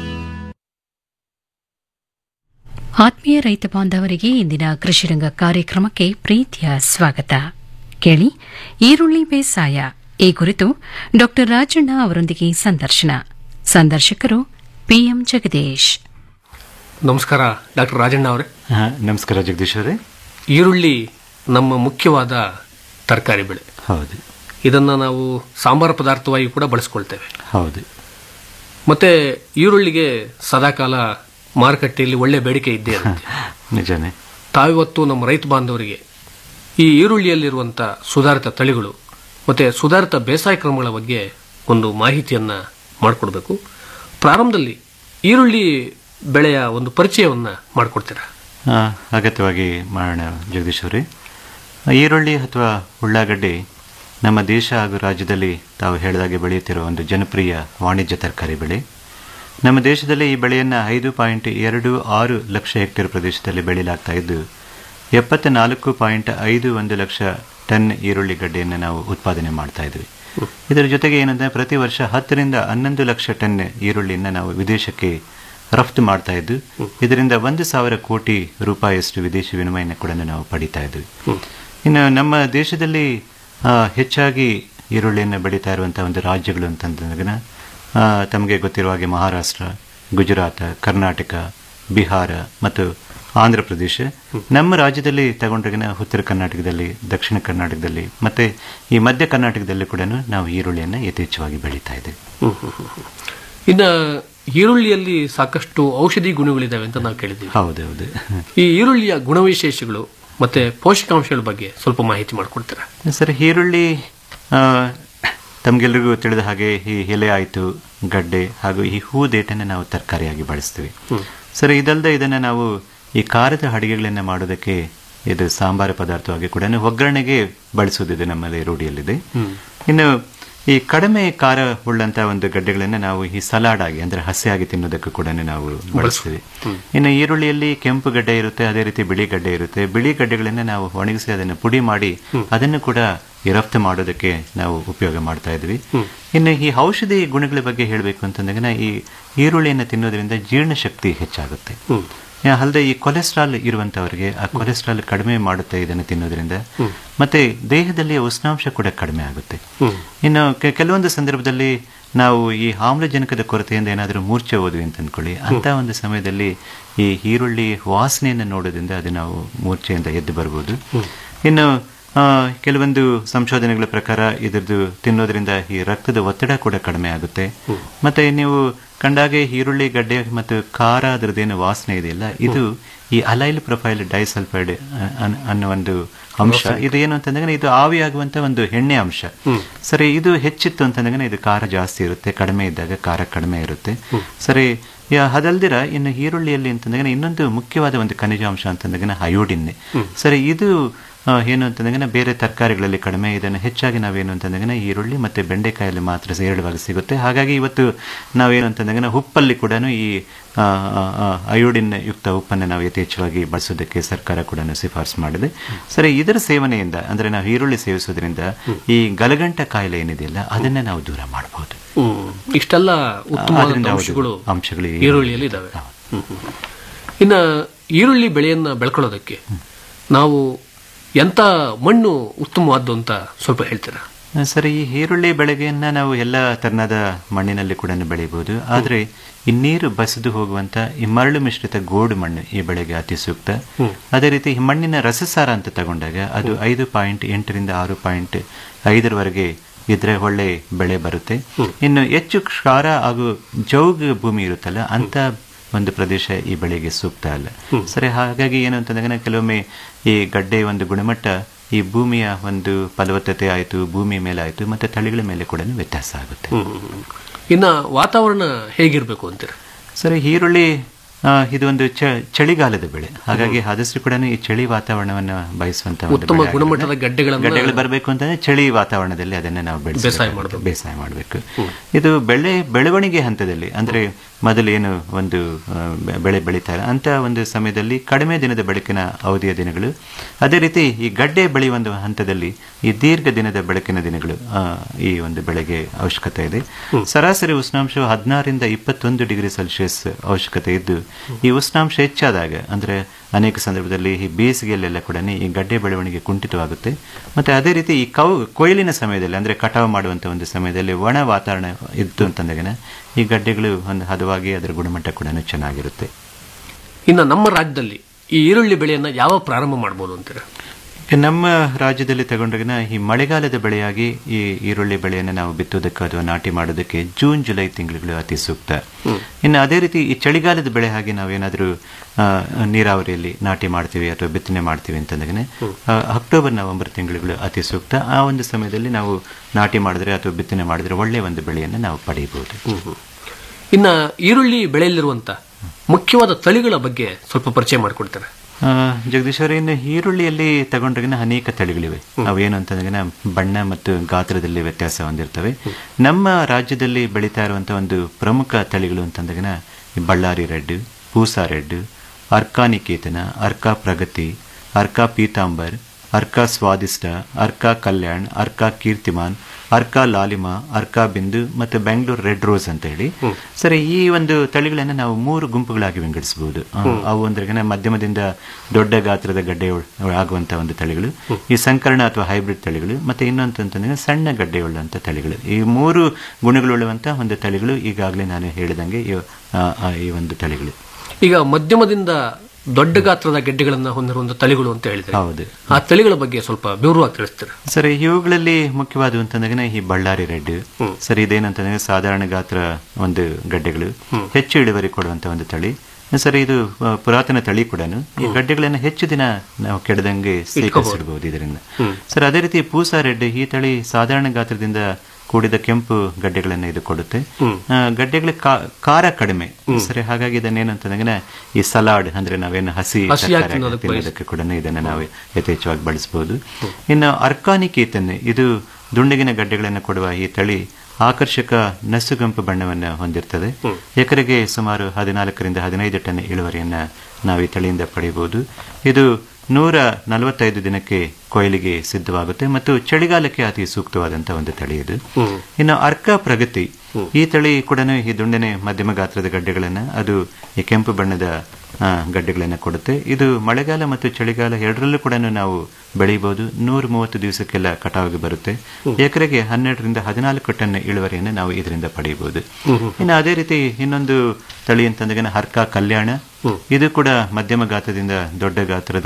ಆತ್ಮೀಯ ರೈತ ಬಾಂಧವರಿಗೆ ಇಂದಿನ ಕೃಷಿರಂಗ ಕಾರ್ಯಕ್ರಮಕ್ಕೆ ಪ್ರೀತಿಯ ಸ್ವಾಗತ ಕೇಳಿ ಈರುಳ್ಳಿ ಬೇಸಾಯ ಈ ಕುರಿತು ಡಾಕ್ಟರ್ ರಾಜಣ್ಣ ಅವರೊಂದಿಗೆ ಸಂದರ್ಶನ ಸಂದರ್ಶಕರು ಪಿಎಂ ಜಗದೀಶ್ ನಮಸ್ಕಾರ ಡಾಕ್ಟರ್ ರಾಜಣ್ಣ ಅವರೇ ಹಾ, ನಮಸ್ಕಾರ ಜಗದೀಶ್ ಅವರೇ ಈರುಳ್ಳಿ ನಮ್ಮ ಮುಖ್ಯವಾದ ತರಕಾರಿ ಬೆಳೆ ಹೌದು ಇದನ್ನು ನಾವು ಸಾಂಬಾರ ಪದಾರ್ಥವಾಗಿ ಕೂಡ ಬಳಸ್ಕೊಳ್ತೇವೆ ಹೌದು ಮತ್ತೆ ಈರುಳ್ಳಿಗೆ ಸದಾಕಾಲ ಮಾರುಕಟ್ಟೆಯಲ್ಲಿ ಒಳ್ಳೆ ಬೇಡಿಕೆ ಇದ್ದೇ ಇರುತ್ತೆ ನಿಜನೇ ತಾವಿವತ್ತು ನಮ್ಮ ರೈತ ಬಾಂಧವರಿಗೆ ಈ ಈರುಳ್ಳಿಯಲ್ಲಿರುವಂಥ ಸುಧಾರಿತ ತಳಿಗಳು ಮತ್ತೆ ಸುಧಾರಿತ ಬೇಸಾಯ ಕ್ರಮಗಳ ಬಗ್ಗೆ ಒಂದು ಮಾಹಿತಿಯನ್ನ ಮಾಡಿಕೊಡ್ಬೇಕು ಪ್ರಾರಂಭದಲ್ಲಿ ಈರುಳ್ಳಿ ಬೆಳೆಯ ಒಂದು ಪರಿಚಯವನ್ನ ಮಾಡಿಕೊಡ್ತೀರಾ ಆ, ಅಗತ್ಯವಾಗಿ ಮಾಡೋಣ ಜಗದೀಶ್ ಅವರೇ ಈರುಳ್ಳಿ ಅಥವಾ ಉಳ್ಳಾಗಡ್ಡಿ ನಮ್ಮ ದೇಶ ಹಾಗೂ ರಾಜ್ಯದಲ್ಲಿ ತಾವು ಹೇಳಿದಾಗೆ ಬೆಳೆಯುತ್ತಿರುವ ಒಂದು ಜನಪ್ರಿಯ ವಾಣಿಜ್ಯ ತರಕಾರಿ ಬೆಳೆ ನಮ್ಮ ದೇಶದಲ್ಲಿ ಈ ಬೆಳೆಯನ್ನು ಐದು ಪಾಯಿಂಟ್ ಎರಡು ಆರು ಲಕ್ಷ ಹೆಕ್ಟೇರ್ ಪ್ರದೇಶದಲ್ಲಿ ಬೆಳೆಯಲಾಗ್ತಾ ಇದ್ದು ಎಪ್ಪತ್ತ ನಾಲ್ಕು ಪಾಯಿಂಟ್ ಐದು ಒಂದು ಲಕ್ಷ ಟನ್ ಈರುಳ್ಳಿ ಗಡ್ಡೆಯನ್ನು ನಾವು ಉತ್ಪಾದನೆ ಮಾಡ್ತಾ ಇದ್ವಿ ಇದರ ಜೊತೆಗೆ ಏನಂದ್ರೆ ಪ್ರತಿ ವರ್ಷ ಹತ್ತರಿಂದ ಹನ್ನೊಂದು ಲಕ್ಷ ಟನ್ ಈರುಳ್ಳಿಯನ್ನು ನಾವು ವಿದೇಶಕ್ಕೆ ರಫ್ತು ಮಾಡ್ತಾ ಇದ್ದು ಇದರಿಂದ ಒಂದು ಸಾವಿರ ಕೋಟಿ ರೂಪಾಯಿಯಷ್ಟು ವಿದೇಶಿ ವಿನಿಮಯನ ಕೂಡ ನಾವು ಪಡಿತಾ ಇದ್ವಿ ಇನ್ನು ನಮ್ಮ ದೇಶದಲ್ಲಿ ಆ, ಹೆಚ್ಚಾಗಿ ಈರುಳ್ಳಿಯನ್ನು ಬೆಳೀತಾ ಇರುವಂತಹ ಒಂದು ರಾಜ್ಯಗಳು ಅಂತಂದಾಗ ತಮಗೆ ಗೊತ್ತಿರುವ ಹಾಗೆ ಮಹಾರಾಷ್ಟ್ರ ಗುಜರಾತ್ ಕರ್ನಾಟಕ ಬಿಹಾರ ಮತ್ತು ಆಂಧ್ರ ಪ್ರದೇಶ ನಮ್ಮ ರಾಜ್ಯದಲ್ಲಿ ತಗೊಂಡ್ರೆ ಉತ್ತರ ಕರ್ನಾಟಕದಲ್ಲಿ ದಕ್ಷಿಣ ಕರ್ನಾಟಕದಲ್ಲಿ ಮತ್ತೆ ಈ ಮಧ್ಯ ಕರ್ನಾಟಕದಲ್ಲಿ ಕೂಡ ನಾವು ಈರುಳ್ಳಿಯನ್ನು ಯಥೇಚ್ಛವಾಗಿ ಬೆಳೀತಾ ಇದ್ದೇವೆ ಇನ್ನು ಈರುಳ್ಳಿಯಲ್ಲಿ ಸಾಕಷ್ಟು ಔಷಧಿ ಗುಣಗಳಿದಾವೆ ಅಂತ ನಾವು ಕೇಳಿದ್ದೀವಿ ಹೌದೌದು ಈ ಈರುಳ್ಳಿಯ ಗುಣವಿಶೇಷಗಳು ಮತ್ತೆ ಪೋಷಕಾಂಶಗಳ ಬಗ್ಗೆ ಸ್ವಲ್ಪ ಮಾಹಿತಿ ಮಾಡಿಕೊಡ್ತೀರಾ ಸರ್ ಈರುಳ್ಳಿ ಆ, ತಮಗೆಲ್ಲರಿಗೂ ತಿಳಿದ ಹಾಗೆ ಈ ಎಲೆ ಆಯಿತು ಗಡ್ಡೆ ಹಾಗೂ ಈ ಹೂದೇಟನ್ನು ನಾವು ತರಕಾರಿಯಾಗಿ ಬಳಸ್ತೀವಿ ಸರ್ ಇದಲ್ಲದೆ ಇದನ್ನು ನಾವು ಈ ಖಾರದ ಅಡಿಗೆಗಳನ್ನು ಮಾಡೋದಕ್ಕೆ ಇದು ಸಾಂಬಾರ ಪದಾರ್ಥವಾಗಿ ಕೂಡ ಒಗ್ಗರಣೆಗೆ ಬಳಸೋದಿದೆ ನಮ್ಮಲ್ಲಿ ರೂಢಿಯಲ್ಲಿದೆ ಇನ್ನು ಈ ಕಡಿಮೆ ಖಾರ ಉಳ್ಳಂತ ಒಂದು ಗಡ್ಡೆಗಳನ್ನು ನಾವು ಈ ಸಲಾಡ್ ಆಗಿ ಅಂದ್ರೆ ಹಸಿಯಾಗಿ ತಿನ್ನೋದಕ್ಕೂ ಕೂಡ ನಾವು ಬಳಸ್ತೀವಿ ಇನ್ನು ಈರುಳ್ಳಿಯಲ್ಲಿ ಕೆಂಪು ಗಡ್ಡೆ ಇರುತ್ತೆ ಅದೇ ರೀತಿ ಬಿಳಿ ಗಡ್ಡೆ ಇರುತ್ತೆ ಬಿಳಿ ಗಡ್ಡೆಗಳನ್ನ ನಾವು ಒಣಗಿಸಿ ಅದನ್ನು ಪುಡಿ ಮಾಡಿ ಅದನ್ನು ಕೂಡ ಈ ರಫ್ತು ಮಾಡೋದಕ್ಕೆ ನಾವು ಉಪಯೋಗ ಮಾಡ್ತಾ ಇದ್ವಿ ಇನ್ನು ಈ ಔಷಧಿ ಗುಣಗಳ ಬಗ್ಗೆ ಹೇಳಬೇಕು ಅಂತಂದಾಗ ಈ ಈರುಳ್ಳಿಯನ್ನು ತಿನ್ನೋದ್ರಿಂದ ಜೀರ್ಣಶಕ್ತಿ ಹೆಚ್ಚಾಗುತ್ತೆ ಅಲ್ಲದೆ ಈ ಕೊಲೆಸ್ಟ್ರಾಲ್ ಇರುವಂತವರಿಗೆ ಆ ಕೊಲೆಸ್ಟ್ರಾಲ್ ಕಡಿಮೆ ಮಾಡುತ್ತೆ ಇದನ್ನು ತಿನ್ನೋದ್ರಿಂದ ಮತ್ತೆ ದೇಹದಲ್ಲಿ ಉಷ್ಣಾಂಶ ಕೂಡ ಕಡಿಮೆ ಆಗುತ್ತೆ ಇನ್ನು ಕೆ- ಕೆಲವೊಂದು ಸಂದರ್ಭದಲ್ಲಿ ನಾವು ಈ ಆಮ್ಲಜನಕದ ಕೊರತೆಯಿಂದ ಏನಾದರೂ ಮೂರ್ಛೆ ಹೋದ್ವಿ ಅಂತ ಅಂದ್ಕೊಳ್ಳಿ ಅಂತ ಒಂದು ಸಮಯದಲ್ಲಿ ಈ ಈರುಳ್ಳಿ ವಾಸನೆಯನ್ನು ನೋಡೋದ್ರಿಂದ ಅದು ನಾವು ಮೂರ್ಛೆಯಿಂದ ಎದ್ದು ಬರ್ಬೋದು ಇನ್ನು ಆ, ಕೆಲವೊಂದು ಸಂಶೋಧನೆಗಳ ಪ್ರಕಾರ ಇದ್ರದ್ದು ತಿನ್ನೋದ್ರಿಂದ ಈ ರಕ್ತದ ಒತ್ತಡ ಕೂಡ ಕಡಿಮೆ ಆಗುತ್ತೆ ಮತ್ತೆ ನೀವು ಕಂಡಾಗೆ ಈರುಳ್ಳಿ ಗಡ್ಡೆ ಮತ್ತು ಖಾರ ಅದರದ್ದೇನು ವಾಸನೆ ಇದೆಯಲ್ಲ ಇದು ಈ ಅಲೈಲ್ ಪ್ರೊಫೈಲ್ ಡೈಸಲ್ಫೈಡ್ ಅನ್ನೋ ಒಂದು ಅಂಶ ಇದು ಏನು ಅಂತಂದ್ರೆ ಇದು ಆವಿಯಾಗುವಂತ ಒಂದು ಎಣ್ಣೆ ಅಂಶ ಸರಿ ಇದು ಹೆಚ್ಚಿತ್ತು ಅಂತಂದ್ರೆ ಇದು ಖಾರ ಜಾಸ್ತಿ ಇರುತ್ತೆ ಕಡಿಮೆ ಇದ್ದಾಗ ಖಾರ ಕಡಿಮೆ ಇರುತ್ತೆ ಸರಿ ಯಾ- ಅದಲ್ದಿರ ಇನ್ನು ಈರುಳ್ಳಿಯಲ್ಲಿ ಅಂತಂದ್ರೆ ಇನ್ನೊಂದು ಮುಖ್ಯವಾದ ಒಂದು ಖನಿಜಾಂಶ ಅಂತಂದ್ರೆ ಅಯೋಡಿನ್ ಸರಿ ಇದು ಆ, ಏನು ಅಂತಂದ್ರೆ ಬೇರೆ ತರಕಾರಿಗಳಲ್ಲಿ ಕಡಿಮೆ ಇದನ್ನು ಹೆಚ್ಚಾಗಿ ನಾವೇನು ಅಂತಂದ್ರೆ ಈರುಳ್ಳಿ ಮತ್ತೆ ಬೆಂಡೆಕಾಯಲ್ಲಿ ಮಾತ್ರ ಹೇರಳವಾಗಿ ಸಿಗುತ್ತೆ ಹಾಗಾಗಿ ಇವತ್ತು ನಾವೇನು ಅಂತಂದ್ರೆ ಉಪ್ಪಲ್ಲಿ ಕೂಡ ಈ ಆ, ಆ, ಆ, ಅಯೋಡಿನ್ ಯುಕ್ತ ಉಪ್ಪನ್ನು ನಾವು ಯಥೇಚ್ಛವಾಗಿ ಬಳಸೋದಕ್ಕೆ ಸರ್ಕಾರ ಕೂಡ ಶಿಫಾರಸು ಮಾಡಿದೆ ಸರಿ ಇದರ ಸೇವನೆಯಿಂದ ಅಂದ್ರೆ ನಾವು ಈರುಳ್ಳಿ ಸೇವಿಸೋದ್ರಿಂದ ಈ ಗಲಗಂಟ ಕಾಯಿಲೆ ಏನಿದೆಯಲ್ಲ ಅದನ್ನ ನಾವು ದೂರ ಮಾಡಬಹುದು ಹ್ಮ್. ಇಷ್ಟೆಲ್ಲ ಉತ್ತಮವಾದ ಅದರಿಂದ ಹೌದು, ಅಂಶಗಳು ಅಂಶಗಳು ಈ- ಈರುಳ್ಳಿಯಲ್ಲಿ ಇದಾವೆ ಹ್ಮ್, ಹ್ಮ್. ಇನ್ನ ಈರುಳ್ಳಿ ಬೆಳೆಯನ್ನ ಬೆಳ್ಕೊಳ್ಳೋದಕ್ಕೆ ನಾವು ಎಂತ ಮಣ್ಣು ಉತ್ತಮವಾದ್ದು ಅಂತ ಸ್ವಲ್ಪ ಹೇಳ್ತೀರಾ ಸರಿ ಈ ಈರುಳ್ಳಿ ಬೆಳೆಗೆಯನ್ನ ನಾವು ಎಲ್ಲ ತರನಾದ ಮಣ್ಣಿನಲ್ಲಿ ಕೂಡ ಬೆಳಿಬಹುದು ಆದ್ರೆ ಈ ನೀರು ಬಸಿದು ಹೋಗುವಂತ ಈ ಮರಳು ಮಿಶ್ರಿತ ಗೋಡು ಮಣ್ಣು ಈ ಬೆಳೆಗೆ ಅತಿ ಸೂಕ್ತ ಅದೇ ರೀತಿ ಈ ಮಣ್ಣಿನ ರಸಸಾರ ಅಂತ ತಗೊಂಡಾಗ ಅದು ಐದು ಪಾಯಿಂಟ್ ಎಂಟರಿಂದ ಆರು ಪಾಯಿಂಟ್ ಐದರವರೆಗೆ ಇದ್ರೆ ಒಳ್ಳೆ ಬೆಳೆ ಬರುತ್ತೆ ಇನ್ನು ಹೆಚ್ಚು ಕ್ಷಾರ ಹಾಗೂ ಜೌಗ್ ಭೂಮಿ ಇರುತ್ತಲ್ಲ ಅಂತ ಒಂದು ಪ್ರದೇಶ ಈ ಬೆಳೆಗೆ ಸೂಕ್ತ ಅಲ್ಲ ಸರಿ ಹಾಗಾಗಿ ಏನು ಅಂತಂದ್ರೆ ಕೆಲವೊಮ್ಮೆ ಈ ಗಡ್ಡೆ ಒಂದು ಗುಣಮಟ್ಟ ಈ ಭೂಮಿಯ ಒಂದು ಫಲವತ್ತತೆ ಆಯಿತು ಭೂಮಿ ಮೇಲೆ ಆಯಿತು ಮತ್ತೆ ತಳಿಗಳ ಮೇಲೆ ಕೂಡ ವ್ಯತ್ಯಾಸ ಆಗುತ್ತೆ ಇನ್ನ ವಾತಾವರಣ ಹೇಗಿರ್ಬೇಕು ಅಂತೀರಾ ಸರಿ ಈರುಳ್ಳಿ ಆ, ಇದು ಒಂದು ಚ- ಚಳಿಗಾಲದ ಬೆಳೆ ಹಾಗಾಗಿ ಆದಷ್ಟು ಕೂಡ ಈ ಚಳಿ ವಾತಾವರಣವನ್ನು ಬಯಸುವಂತ ಒಂದು ಉತ್ತಮ ಬೆಳೆ ಆಗಿರೋದ್ರಿಂದ ಗುಣಮಟ್ಟದ ಗಡ್ಡೆಗಳನ್ನ- ಗಡ್ಡೆಗಳು ಬರಬೇಕು ಅಂತಂದ್ರೆ ಚಳಿ ವಾತಾವರಣದಲ್ಲಿ ಅದನ್ನ ನಾವು ಬೆಳೆಸ ಬೇಸಾಯ ಮಾಡ್ಬೇಕು. ಬೇಸಾಯ ಮಾಡಬೇಕು ಇದು ಬೆಳೆ ಬೆಳವಣಿಗೆ ಹಂತದಲ್ಲಿ ಅಂದ್ರೆ ಮೊದಲೇನು ಒಂದು ಆ, ಬೆ- ಬೆಳೆ ಬೆಳೀತಾರೆ ಅಂತ ಒಂದು ಸಮಯದಲ್ಲಿ ಕಡಿಮೆ ದಿನದ ಬೆಳಕಿನ ಅವಧಿಯ ದಿನಗಳು ಅದೇ ರೀತಿ ಈ ಗಡ್ಡೆ ಬೆಳೆಯುವ ಒಂದು ಹಂತದಲ್ಲಿ ಈ ದೀರ್ಘ ದಿನದ ಬೆಳಕಿನ ದಿನಗಳು ಆ, ಈ ಒಂದು ಬೆಳೆಗೆ ಅವಶ್ಯಕತೆ ಇದೆ ಸರಾಸರಿ ಉಷ್ಣಾಂಶವು ಹದಿನಾರರಿಂದ ಇಪ್ಪತ್ತೊಂದು ಡಿಗ್ರಿ ಸೆಲ್ಸಿಯಸ್ ಅವಶ್ಯಕತೆ ಇದ್ದು ಈ ಉಷ್ಣಾಂಶ ಹೆಚ್ಚಾದಾಗ ಅಂದ್ರೆ ಅನೇಕ ಸಂದರ್ಭದಲ್ಲಿ ಈ ಬೇಸಿಗೆಯಲ್ಲೆಲ್ಲ ಕೂಡ ಈ ಗಡ್ಡೆ ಬೆಳವಣಿಗೆ ಕುಂಠಿತವಾಗುತ್ತೆ ಮತ್ತೆ ಅದೇ ರೀತಿ ಈ ಕೌ ಕೊಯ್ಲಿನ ಸಮಯದಲ್ಲಿ ಅಂದ್ರೆ ಕಟಾವು ಮಾಡುವಂತ ಒಂದು ಸಮಯದಲ್ಲಿ ಒಣ ವಾತಾವರಣ ಇತ್ತು ಅಂತಂದಾಗ ಈ ಗಡ್ಡೆಗಳು ಒಂದು ಹದವಾಗಿ ಅದರ ಗುಣಮಟ್ಟ ಕೂಡ ಚೆನ್ನಾಗಿರುತ್ತೆ ಇನ್ನ ನಮ್ಮ ರಾಜ್ಯದಲ್ಲಿ ಈ ಈರುಳ್ಳಿ ಬೆಳೆಯನ್ನ ಯಾವ ಪ್ರಾರಂಭ ಮಾಡಬಹುದು ಅಂತೀರಾ ಈಗ ನಮ್ಮ ರಾಜ್ಯದಲ್ಲಿ ತಗೊಂಡಾಗ ಈ ಮಳೆಗಾಲದ ಬೆಳೆಯಾಗಿ ಈ ಈರುಳ್ಳಿ ಬೆಳೆಯನ್ನು ನಾವು ಬಿತ್ತೋದಕ್ಕೆ ಅಥವಾ ನಾಟಿ ಮಾಡೋದಕ್ಕೆ ಜೂನ್ ಜುಲೈ ತಿಂಗಳುಗಳು ಅತಿ ಸೂಕ್ತ ಇನ್ನು ಅದೇ ರೀತಿ ಈ ಚಳಿಗಾಲದ ಬೆಳೆ ಹಾಗೆ ನಾವೇನಾದರೂ ಆ, ನೀರಾವರಿಯಲ್ಲಿ ನಾಟಿ ಮಾಡ್ತೀವಿ ಅಥವಾ ಬಿತ್ತನೆ ಮಾಡ್ತೀವಿ ಅಂತಂದ್ರೆ ಆ, ಅಕ್ಟೋಬರ್ ನವೆಂಬರ್ ತಿಂಗಳುಗಳು ಅತಿ ಸೂಕ್ತ ಆ ಒಂದು ಸಮಯದಲ್ಲಿ ನಾವು ನಾಟಿ ಮಾಡಿದ್ರೆ ಅಥವಾ ಬಿತ್ತನೆ ಮಾಡಿದ್ರೆ ಒಳ್ಳೆಯ ಒಂದು ಬೆಳೆಯನ್ನು ನಾವು ಪಡೆಯಬಹುದು ಇನ್ನ ಈರುಳ್ಳಿ ಬೆಳೆಯಲ್ಲಿರುವಂತ ಮುಖ್ಯವಾದ ತಳಿಗಳ ಬಗ್ಗೆ ಸ್ವಲ್ಪ ಪರಿಚಯ ಮಾಡಿಕೊಡ್ತಾರೆ ಆ, ಜಗದೀಶ್ ಅವರೇ ಇನ್ನು ಈರುಳ್ಳಿಯಲ್ಲಿ ತಗೊಂಡ್ರೆ ಅನೇಕ ತಳಿಗಳಿವೆ ಅವೇನು ಅಂತಂದ್ರೆ ಬಣ್ಣ ಮತ್ತು ಗಾತ್ರದಲ್ಲಿ ವ್ಯತ್ಯಾಸ ಹೊಂದಿರ್ತವೆ ನಮ್ಮ ರಾಜ್ಯದಲ್ಲಿ ಬೆಳೀತಾ ಇರುವಂತಹ ಒಂದು ಪ್ರಮುಖ ತಳಿಗಳು ಅಂತಂದಾಗ ಈ ಬಳ್ಳಾರಿ ರೆಡ್ ಪೂಸಾ ರೆಡ್ ಅರ್ಕಾನಿಕೇತನ ಅರ್ಕಾ ಪ್ರಗತಿ ಅರ್ಕಾ ಪೀತಾಂಬರ್ ಅರ್ಕಾ ಸ್ವಾದಿಷ್ಟ ಅರ್ಕಾ ಕಲ್ಯಾಣ್ ಅರ್ಕಾ ಕೀರ್ತಿಮಾನ್ ಅರ್ಕಾ ಲಾಲಿಮಾ ಅರ್ಕಾ ಬಿಂದು ಮತ್ತು ಬೆಂಗಳೂರು ರೆಡ್ ರೋಸ್ ಅಂತ ಹೇಳಿ ಸರಿ ಈ ಒಂದು ತಳಿಗಳನ್ನು ನಾವು ಮೂರು ಗುಂಪುಗಳಾಗಿ ವಿಂಗಡಿಸಬಹುದು ಆ, ಅವು ಅಂದ್ರೆ ಮಧ್ಯಮದಿಂದ ದೊಡ್ಡ ಗಾತ್ರದ ಗಡ್ಡೆ ಆಗುವಂತ ಒಂದು ತಳಿಗಳು ಈ ಸಂಕರಣ ಅಥವಾ ಹೈಬ್ರಿಡ್ ತಳಿಗಳು ಮತ್ತೆ ಇನ್ನೊಂದು ಅಂತಂದ್ರೆ ಸಣ್ಣ ಗಡ್ಡೆ ಉಳ್ಳಂತ ತಳಿಗಳು ಈ ಮೂರು ಗುಣಗಳುಳ್ಳುವಂತ ಒಂದು ತಳಿಗಳು ಈಗಾಗಲೇ ನಾನು ಹೇಳಿದಂಗೆ ಈ ಆ, ಆ, ಈ ಒಂದು ತಳಿಗಳು ಈಗ ಮಧ್ಯಮದಿಂದ ದೊಡ್ಡ ಗಾತ್ರದ ಗೆಡ್ಡೆಗಳನ್ನ ಹೊಂದಿರುವಂತ ತಳಿಗಳು ಅಂತ ಹೇಳಿದ್ರೆ ಹೌದು ಆ ತಳಿಗಳ ಬಗ್ಗೆ ಸ್ವಲ್ಪ ವಿವರವಾಗಿ ತಿಳಿಸ್ತೀರಾ ಸರಿ ಇವುಗಳಲ್ಲಿ ಮುಖ್ಯವಾದ ಅಂತಂದ್ರೆ ಈ ಬಳ್ಳಾರಿ ರೆಡ್ ಸರಿ ಇದೇನಂತಂದ್ರೆ ಸಾಧಾರಣ ಗಾತ್ರ ಒಂದು ಗಡ್ಡೆಗಳು ಹೆಚ್ಚು ಇಳುವರಿ ಕೊಡುವಂತ ಒಂದು ತಳಿ ಸರಿ ಇದು ಆ, ಪುರಾತನ ತಳಿ ಕೂಡ ಈ ಗಡ್ಡೆಗಳನ್ನು ಹೆಚ್ಚು ದಿನ ನಾವು ಕೆಡದಂಗೆ ಸ್ವೀಕರಿಸಿಡಬಹುದು ಇದರಿಂದ ಸರ್ ಅದೇ ರೀತಿ ಪೂಸಾ ರೆಡ್ ಈ ತಳಿ ಸಾಧಾರಣ ಗಾತ್ರದಿಂದ ಕೂಡಿದ ಕೆಂಪು ಗಡ್ಡೆಗಳನ್ನು ಇದು ಕೊಡುತ್ತೆ ಆ, ಗಡ್ಡೆಗಳ ಕಾ- ಖಾರ ಕಡಿಮೆ ಸರಿ ಹಾಗಾಗಿ ಇದನ್ನೇನಂತಂದ್ರೆ ಈ ಸಲಾಡ್ ಅಂದ್ರೆ ನಾವೇನು ಹಸಿ ಹಸಿಯಾಗಿ ತರಕಾರಿ ತಿನ್ನೋದಕ್ಕೆ ತಿನ್ನೋದಕ್ಕೆ ಕೂಡ ಇದನ್ನು ನಾವು ಯಥೇಚ್ಛವಾಗಿ ಬಳಸಬಹುದು ಇನ್ನು ಅರ್ಕಾನಿಕೇತನ್ ಇದು ದುಂಡಗಿನ ಗಡ್ಡೆಗಳನ್ನು ಕೊಡುವ ಈ ತಳಿ ಆಕರ್ಷಕ ನಸುಗಂಪು ಬಣ್ಣವನ್ನು ಹೊಂದಿರ್ತದೆ ಎಕರೆಗೆ ಸುಮಾರು ಹದಿನಾಲ್ಕರಿಂದ ಹದಿನೈದು ಟನ್ ಇಳುವರಿಯನ್ನ ನಾವು ಈ ತಳಿಯಿಂದ ಪಡೆಯಬಹುದು ಇದು ನೂರ ನಲವತ್ತೈದು ದಿನಕ್ಕೆ ಕೊಯ್ಲಿಗೆ ಸಿದ್ಧವಾಗುತ್ತೆ ಮತ್ತು ಚಳಿಗಾಲಕ್ಕೆ ಅತಿ ಸೂಕ್ತವಾದಂತಹ ಒಂದು ತಳಿ ಇದು ಇನ್ನು ಅರ್ಕ ಪ್ರಗತಿ ಈ ತಳಿ ಕೂಡ ಈ ದುಂಡನೆ ಮಧ್ಯಮ ಗಾತ್ರದ ಗಡ್ಡೆಗಳನ್ನ ಅದು ಈ ಕೆಂಪು ಬಣ್ಣದ ಆ, ಗಡ್ಡೆಗಳನ್ನ ಕೊಡುತ್ತೆ ಇದು ಮಳೆಗಾಲ ಮತ್ತು ಚಳಿಗಾಲ ಎರಡರಲ್ಲೂ ಕೂಡ ನಾವು ಬೆಳೆಯಬಹುದು ನೂರ ಮೂವತ್ತು ದಿವಸಕ್ಕೆಲ್ಲ ಕಟಾವಿಗೆ ಬರುತ್ತೆ ಎಕರೆಗೆ ಹನ್ನೆರಡರಿಂದ ಹದಿನಾಲ್ಕು ಟನ್ ಇಳುವರಿಯನ್ನು ನಾವು ಇದರಿಂದ ಪಡೆಯಬಹುದು ಇನ್ನು ಅದೇ ರೀತಿ ಇನ್ನೊಂದು ತಳಿ ಅಂತಂದ್ರೆ ಹರ್ಕ ಕಲ್ಯಾಣ ಇದು ಕೂಡ ಮಧ್ಯಮ ಗಾತ್ರದಿಂದ ದೊಡ್ಡ ಗಾತ್ರದ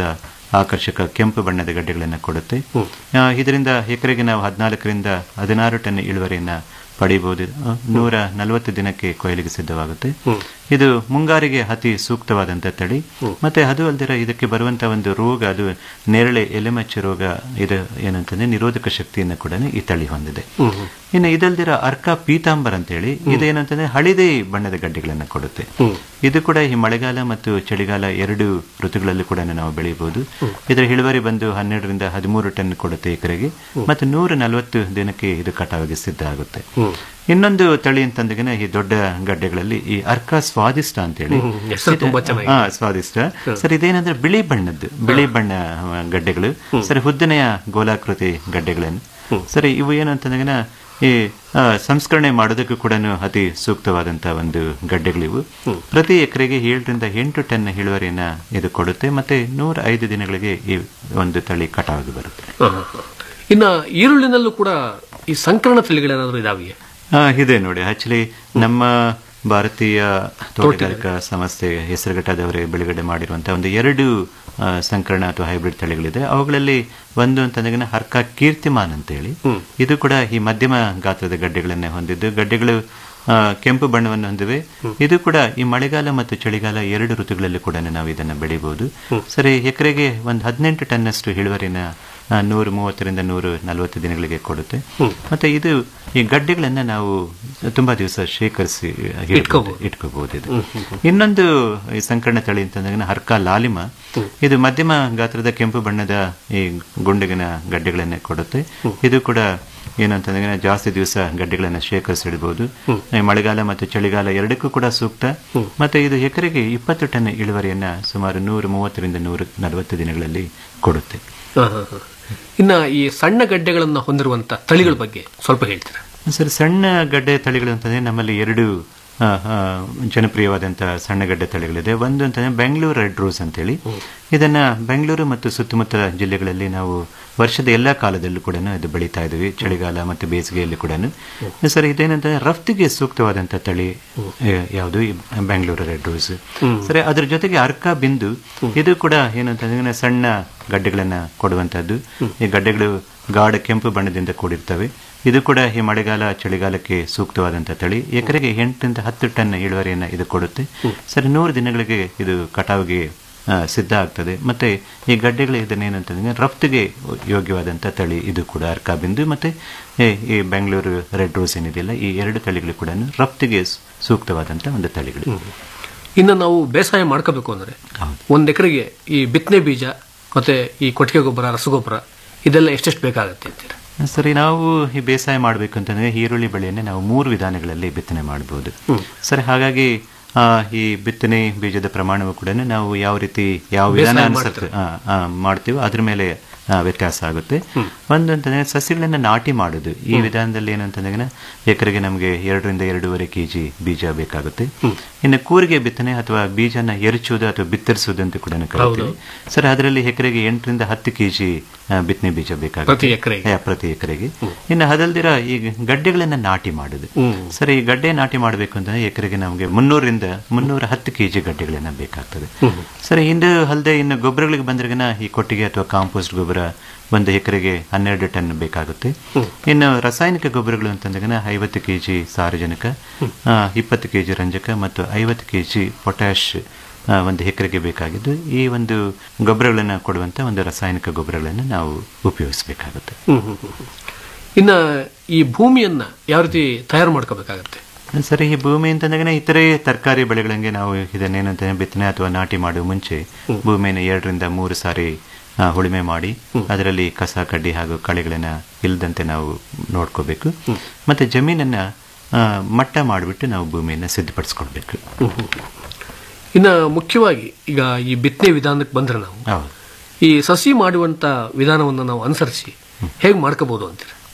ಆಕರ್ಷಕ ಕೆಂಪು ಬಣ್ಣದ ಗಡ್ಡೆಗಳನ್ನು ಕೊಡುತ್ತೆ ಆ, ಇದರಿಂದ ಎಕರೆಗೆ ನಾವು ಹದಿನಾಲ್ಕರಿಂದ ಹದಿನಾರು ಟನ್ ಇಳುವರಿಯನ್ನ ಪಡೆಯಬಹುದು ಆ, ನೂರ ನಲವತ್ತು ದಿನಕ್ಕೆ ಕೊಯ್ಲಿಗೆ ಸಿದ್ಧವಾಗುತ್ತೆ ಇದು ಮುಂಗಾರಿಗೆ ಅತಿ ಸೂಕ್ತವಾದಂತ ತಳಿ ಮತ್ತೆ ಅದು ಅಲ್ದಿರ ಇದಕ್ಕೆ ಬರುವಂತ ಒಂದು ರೋಗ ಅದು ನೇರಳೆ ಎಲೆಮಚ್ಚು ರೋಗ ಇದು ಏನಂತಂದ್ರೆ ನಿರೋಧಕ ಶಕ್ತಿಯನ್ನು ಕೂಡ ಈ ತಳಿ ಹೊಂದಿದೆ ಇನ್ನು ಇದಲ್ದಿರ ಅರ್ಕ ಪೀತಾಂಬರ್ ಅಂತೇಳಿ ಇದೇನಂತಂದ್ರೆ ಹಳಿದೆ ಬಣ್ಣದ ಗಡ್ಡೆಗಳನ್ನ ಕೊಡುತ್ತೆ ಇದು ಕೂಡ ಈ ಮಳೆಗಾಲ ಮತ್ತು ಚಳಿಗಾಲ ಎರಡು ಋತುಗಳಲ್ಲೂ ಕೂಡ ನಾವು ಬೆಳೆಯಬಹುದು ಇದರ ಇಳುವರಿ ಬಂದು ಹನ್ನೆರಡರಿಂದ ಹದಿಮೂರು ಟನ್ ಕೊಡುತ್ತೆ ಎಕರೆಗೆ ಮತ್ತು ನೂರ ನಲವತ್ತು ದಿನಕ್ಕೆ ಇದು ಕಟಾವಿಗೆ ಸಿದ್ಧ ಆಗುತ್ತೆ ಇನ್ನೊಂದು ತಳಿ ಅಂತಂದ್ರೆ ಈ ದೊಡ್ಡ ಗಡ್ಡೆಗಳಲ್ಲಿ ಈ ಅರ್ಕ ಸ್ವಾದಿಷ್ಟ ಅಂತೇಳಿ ಹ್ಮ್, ಹೆಸರು ತುಂಬಾ ಚೆನ್ನಾಗಿದೆ. ಹಾ ಸ್ವಾದಿಷ್ಟ ಸರ್ ಇದೇನಂದ್ರೆ ಬಿಳಿ ಬಣ್ಣದ್ದು ಬಿಳಿ ಬಣ್ಣ ಆ, ಗಡ್ಡೆಗಳು ಸರಿ ಉದ್ದನೆಯ ಗೋಲಾಕೃತಿ ಗಡ್ಡೆಗಳನ್ನು ಸರಿ ಇವು ಏನಂತಂದ್ರೆ ಈ ಆ, ಸಂಸ್ಕರಣೆ ಮಾಡೋದಕ್ಕೂ ಕೂಡ ಅತಿ ಸೂಕ್ತವಾದಂತ ಒಂದು ಗಡ್ಡೆಗಳಿವು ಪ್ರತಿ ಎಕರೆಗೆ ಏಳರಿಂದ ಎಂಟು ಟನ್ ಇಳುವರಿಯನ್ನ ಇದು ಕೊಡುತ್ತೆ ಮತ್ತೆ ನೂರ ಐದು ದಿನಗಳಿಗೆ ಈ ಒಂದು ತಳಿ ಕಟಾವಿಗೆ ಬರುತ್ತೆ ಹ, ಹ, ಹ. ಇನ್ನ ಈರುಳ್ಳಿನಲ್ಲೂ ಕೂಡ ಈ ಸಂಕರಣ ತಳಿಗಳೇನಾದ್ರೂ ಇದಾವೆಯೇ ಆ, ಇದೆ ನೋಡಿ ಆಕ್ಚುಲಿ ನಮ್ಮ ಭಾರತೀಯ ತೋಟಗಾರಿಕಾ ಸಂಸ್ಥೆ ಹೆಸರುಘಟ್ಟದವರೇ ಬಿಡುಗಡೆ ಮಾಡಿರುವಂತಹ ಒಂದು ಎರಡು ಆ, ಸಂಕರಣ ಅಥವಾ ಹೈಬ್ರಿಡ್ ತಳಿಗಳಿದೆ ಅವುಗಳಲ್ಲಿ ಒಂದು ಅಂತಂದ್ರೆ ಹರ್ಕ ಕೀರ್ತಿಮಾನ್ ಅಂತೇಳಿ ಇದು ಕೂಡ ಈ ಮಧ್ಯಮ ಗಾತ್ರದ ಗಡ್ಡೆಗಳನ್ನೇ ಹೊಂದಿದ್ದು ಗಡ್ಡೆಗಳು ಆ, ಕೆಂಪು ಬಣ್ಣವನ್ನು ಹೊಂದಿವೆ ಇದು ಕೂಡ ಈ ಮಳೆಗಾಲ ಮತ್ತು ಚಳಿಗಾಲ ಎರಡು ಋತುಗಳಲ್ಲಿ ಕೂಡ ನಾವು ಇದನ್ನು ಬೆಳಿಬಹುದು ಸರಿ ಎಕರೆಗೆ ಒಂದು ಹದಿನೆಂಟು ಟನ್ನಷ್ಟು ಇಳುವರಿನ ಆ, ನೂರು ಮೂವತ್ತರಿಂದ ನೂರು ನಲವತ್ತು ದಿನಗಳಿಗೆ ಕೊಡುತ್ತೆ ಮತ್ತೆ ಇದು ಈ ಗಡ್ಡೆಗಳನ್ನ ನಾವು ತುಂಬಾ ದಿವಸ ಶೇಖರಿಸಿ ಇಟ್ಕೋಬಹುದು. ಇಟ್ಕೋಬಹುದು ಇದು ಇನ್ನೊಂದು ಈ ಸಂಕರಣ ತಳಿ ಅಂತಂದ್ರೆ ಹರ್ಕ ಲಾಲಿಮ ಇದು ಮಧ್ಯಮ ಗಾತ್ರದ ಕೆಂಪು ಬಣ್ಣದ ಈ ಗುಂಡಿಗಿನ ಗಡ್ಡೆಗಳನ್ನೇ ಕೊಡುತ್ತೆ ಇದು ಕೂಡ ಏನಂತಂದ್ರೆ ಜಾಸ್ತಿ ದಿವಸ ಗಡ್ಡೆಗಳನ್ನ ಶೇಖರಿಸಿಡಬಹುದು ಈ ಮಳೆಗಾಲ ಮತ್ತು ಚಳಿಗಾಲ ಎರಡಕ್ಕೂ ಕೂಡ ಸೂಕ್ತ ಮತ್ತೆ ಇದು ಎಕರೆಗೆ ಇಪ್ಪತ್ತು ಟನ್ ಇಳುವರಿಯನ್ನ ಸುಮಾರು ನೂರ ಮೂವತ್ತರಿಂದ ನೂರ ನಲವತ್ತು ದಿನಗಳಲ್ಲಿ ಕೊಡುತ್ತೆ ಹ, ಹ, ಹ. ಇನ್ನ ಈ ಸಣ್ಣ ಗಡ್ಡೆಗಳನ್ನ ಹೊಂದಿರುವಂತ ತಳಿಗಳ ಬಗ್ಗೆ ಸ್ವಲ್ಪ ಹೇಳ್ತೀರಾ ಸರ್ ಸಣ್ಣ ಗಡ್ಡೆ ತಳಿಗಳು ಅಂತಂದ್ರೆ ನಮ್ಮಲ್ಲಿ ಎರಡು ಆ, ಆ, ಜನಪ್ರಿಯವಾದಂತಹ ಸಣ್ಣ ಗಡ್ಡೆ ತಳಿಗಳಿದೆ ಒಂದು ಅಂತಂದ್ರೆ ಬೆಂಗಳೂರು ರೆಡ್ ರೋಸ್ ಅಂತೇಳಿ ಇದನ್ನ ಬೆಂಗಳೂರು ಮತ್ತು ಸುತ್ತಮುತ್ತ ಜಿಲ್ಲೆಗಳಲ್ಲಿ ನಾವು ವರ್ಷದ ಎಲ್ಲಾ ಕಾಲದಲ್ಲೂ ಕೂಡ ಇದು ಬೆಳೀತಾ ಇದ್ದೀವಿ ಚಳಿಗಾಲ ಮತ್ತು ಬೇಸಿಗೆಯಲ್ಲಿ ಕೂಡ ಸರ್ ಇದೇನಂತಂದ್ರೆ ರಫ್ತಿಗೆ ಸೂಕ್ತವಾದಂತ ತಳಿ ಆ, ಯಾವುದು ಈ ಬೆಂಗಳೂರು ರೆಡ್ ರೋಸ್ ಸರಿ ಅದ್ರ ಜೊತೆಗೆ ಅರ್ಕ ಬಿಂದು ಇದು ಕೂಡ ಏನಂತಂದ್ರೆ ಸಣ್ಣ ಗಡ್ಡೆಗಳನ್ನ ಕೊಡುವಂತದ್ದು ಈ ಗಡ್ಡೆಗಳು ಗಾಢ ಕೆಂಪು ಬಣ್ಣದಿಂದ ಕೂಡಿರ್ತವೆ ಇದು ಕೂಡ ಈ ಮಳೆಗಾಲ ಚಳಿಗಾಲಕ್ಕೆ ಸೂಕ್ತವಾದಂಥ ತಳಿ ಎಕರೆಗೆ ಎಂಟರಿಂದ ಹತ್ತು ಟನ್ ಇಳುವರಿಯನ್ನ ಇದು ಕೊಡುತ್ತೆ ಸರಿ ನೂರು ದಿನಗಳಿಗೆ ಇದು ಕಟಾವಿಗೆ ಆ, ಸಿದ್ಧ ಆಗ್ತದೆ ಮತ್ತೆ ಈ ಗಡ್ಡೆಗಳು ಇದನ್ನೇನಂತಂದ್ರೆ ರಫ್ತಿಗೆ ಯೋಗ್ಯವಾದಂಥ ತಳಿ ಇದು ಕೂಡ ಅರ್ಕ ಬಿಂದು ಮತ್ತೆ ಈ ಈ ಬೆಂಗಳೂರು ರೆಡ್ ರೋಸ್ ಏನಿದೆಯಲ್ಲ ಈ ಎರಡು ತಳಿಗಳು ಕೂಡ ರಫ್ತಿಗೆ ಸು- ಸೂಕ್ತವಾದಂಥ ಒಂದು ತಳಿಗಳು ಇನ್ನು ನಾವು ಬೇಸಾಯ ಮಾಡ್ಕೋಬೇಕು ಅಂದ್ರೆ ಒಂದ್ ಎಕರೆಗೆ ಈ ಬಿತ್ತನೆ ಬೀಜ ಮತ್ತೆ ಈ ಕೊಟ್ಟಿಗೆ ಗೊಬ್ಬರ ರಸಗೊಬ್ಬರ ಇದೆಲ್ಲ ಎಷ್ಟೆಷ್ಟು ಬೇಕಾಗತ್ತೆ ಅಂತೀರಾ ಸರಿ ನಾವು ಈ ಬೇಸಾಯ ಮಾಡಬೇಕು ಅಂತಂದ್ರೆ ಈರುಳ್ಳಿ ಬೆಳೆಯನ್ನೇ ನಾವು ಮೂರು ವಿಧಾನಗಳಲ್ಲಿ ಬಿತ್ತನೆ ಮಾಡಬಹುದು ಸರಿ ಹಾಗಾಗಿ ಆ, ಈ ಬಿತ್ತನೆ ಬೀಜದ ಪ್ರಮಾಣವು ಕೂಡ ನಾವು ಯಾವ ರೀತಿ ಯಾವ ವಿಧಾನ ಬೇಸಾಯ ಅನುಸರಿಸಿ ಆ, ಆ, ಮಾಡ್ತೀವೋ ಅದ್ರ ಮೇಲೆ ಆ, ವ್ಯತ್ಯಾಸ ಆಗುತ್ತೆ ಒಂದು ಅಂತಂದ್ರೆ ಸಸಿಗಳನ್ನ ನಾಟಿ ಮಾಡೋದು ಈ ವಿಧಾನದಲ್ಲಿ ಏನಂತಂದ್ರೆ ಎಕರೆಗೆ ನಮಗೆ ಎರಡರಿಂದ ಎರಡೂವರೆ ಕೆಜಿ ಬೀಜ ಬೇಕಾಗುತ್ತೆ ಇನ್ನು ಕೂರಿಗೆ ಬಿತ್ತನೆ ಅಥವಾ ಬೀಜನ ಎರಚುವುದು ಅಥವಾ ಬಿತ್ತರಿಸುವುದು ಅಂತ ಕೂಡ ಕರಿತೀವಿ ಸರ್ ಅದರಲ್ಲಿ ಎಕರೆಗೆ ಎಂಟರಿಂದ ಹತ್ತು ಕೆಜಿ ಬಿತ್ತನೆ ಬೀಜ ಬೇಕಾಗುತ್ತೆ ಪ್ರತಿ ಎಕರೆಗೆ? ಯಾ, ಪ್ರತಿ ಎಕರೆಗೆ ಇನ್ನು ಅದಲ್ದಿರ ಈ ಗಡ್ಡೆಗಳನ್ನ ನಾಟಿ ಮಾಡುದು ಸರಿ ಈ ಗಡ್ಡೆ ನಾಟಿ ಮಾಡಬೇಕು ಅಂತಂದ್ರೆ ಎಕರೆಗೆ ನಮಗೆ ಮುನ್ನೂರಿಂದ ಮುನ್ನೂರ ಹತ್ತು ಕೆಜಿ ಗಡ್ಡೆಗಳನ್ನ ಬೇಕಾಗ್ತದೆ ಸರಿ ಇಂದು ಅಲ್ಲದೆ ಇನ್ನು ಗೊಬ್ಬರಗಳಿಗೆ ಬಂದ್ರಗನ ಈ ಕೊಟ್ಟಿಗೆ ಅಥವಾ ಕಾಂಪೋಸ್ಟ್ ಗೊಬ್ಬರ ಒಂದು ಎಕರೆಗೆ ಹನ್ನೆರಡು ಟನ್ ಬೇಕಾಗುತ್ತೆ ಇನ್ನು ರಾಸಾಯನಿಕ ಗೊಬ್ಬರಗಳು ಅಂತಂದಾಗ ಐವತ್ತು ಕೆಜಿ ಸಾರಜನಕ ಆ, ಇಪ್ಪತ್ತು ಕೆಜಿ ರಂಜಕ ಮತ್ತು ಐವತ್ತು ಕೆಜಿ ಪೊಟ್ಯಾಶ್ ಆ, ಒಂದು ಎಕರೆಗೆ ಬೇಕಾಗಿದ್ದು ಈ ಒಂದು ಗೊಬ್ಬರಗಳನ್ನು ಕೊಡುವಂತ ಒಂದು ರಾಸಾಯನಿಕ ಗೊಬ್ಬರಗಳನ್ನು ನಾವು ಉಪಯೋಗಿಸಬೇಕಾಗುತ್ತೆ ಹ್ಮ್ ಹ್ಮ್ ಹ್ಮ್ ಹ್ಮ್. ಇನ್ನ ಈ ಭೂಮಿಯನ್ನ ಯಾವ ರೀತಿ ತಯಾರು ಮಾಡ್ಕೋಬೇಕಾಗತ್ತೆ ಸರಿ ಈ ಭೂಮಿ ಅಂತಂದಾಗ ಇತರೆ ತರಕಾರಿ ಬೆಳೆಗಳಂಗೆ ನಾವು ಇದನ್ನೇನಂತ ಬಿತ್ತನೆ ಅಥವಾ ನಾಟಿ ಮಾಡುವ ಮುಂಚೆ ಭೂಮಿಯನ್ನು ಎರಡರಿಂದ ಮೂರು ಸಾರಿ ಆ, ಉಳುಮೆ ಮಾಡಿ ಅದರಲ್ಲಿ ಕಸ ಕಡ್ಡಿ ಹಾಗೂ ಕಳೆಗಳನ್ನ ಇಲ್ಲದಂತೆ ನಾವು ನೋಡ್ಕೋಬೇಕು ಮತ್ತೆ ಜಮೀನನ್ನ ಆ, ಮಟ್ಟ ಮಾಡಿಬಿಟ್ಟು ನಾವು ಭೂಮಿಯನ್ನ ಸಿದ್ಧಪಡಿಸ್ಕೊಳ್ಬೇಕು ಹ್ಮ್ ಹ್ಮ್ ಹ್ಮ್. ಇನ್ನ ಮುಖ್ಯವಾಗಿ ಈಗ ಈ ಬಿತ್ತನೆ ವಿಧಾನಕ್ಕೆ ಬಂದ್ರೆ ನಾವು ಹೌದು ಈ ಸಸಿ ಮಾಡುವಂತ ವಿಧಾನವನ್ನು ನಾವು ಅನುಸರಿಸಿ ಹೇಗೆ ಮಾಡ್ಕೋಬಹುದು ಅಂತೀರ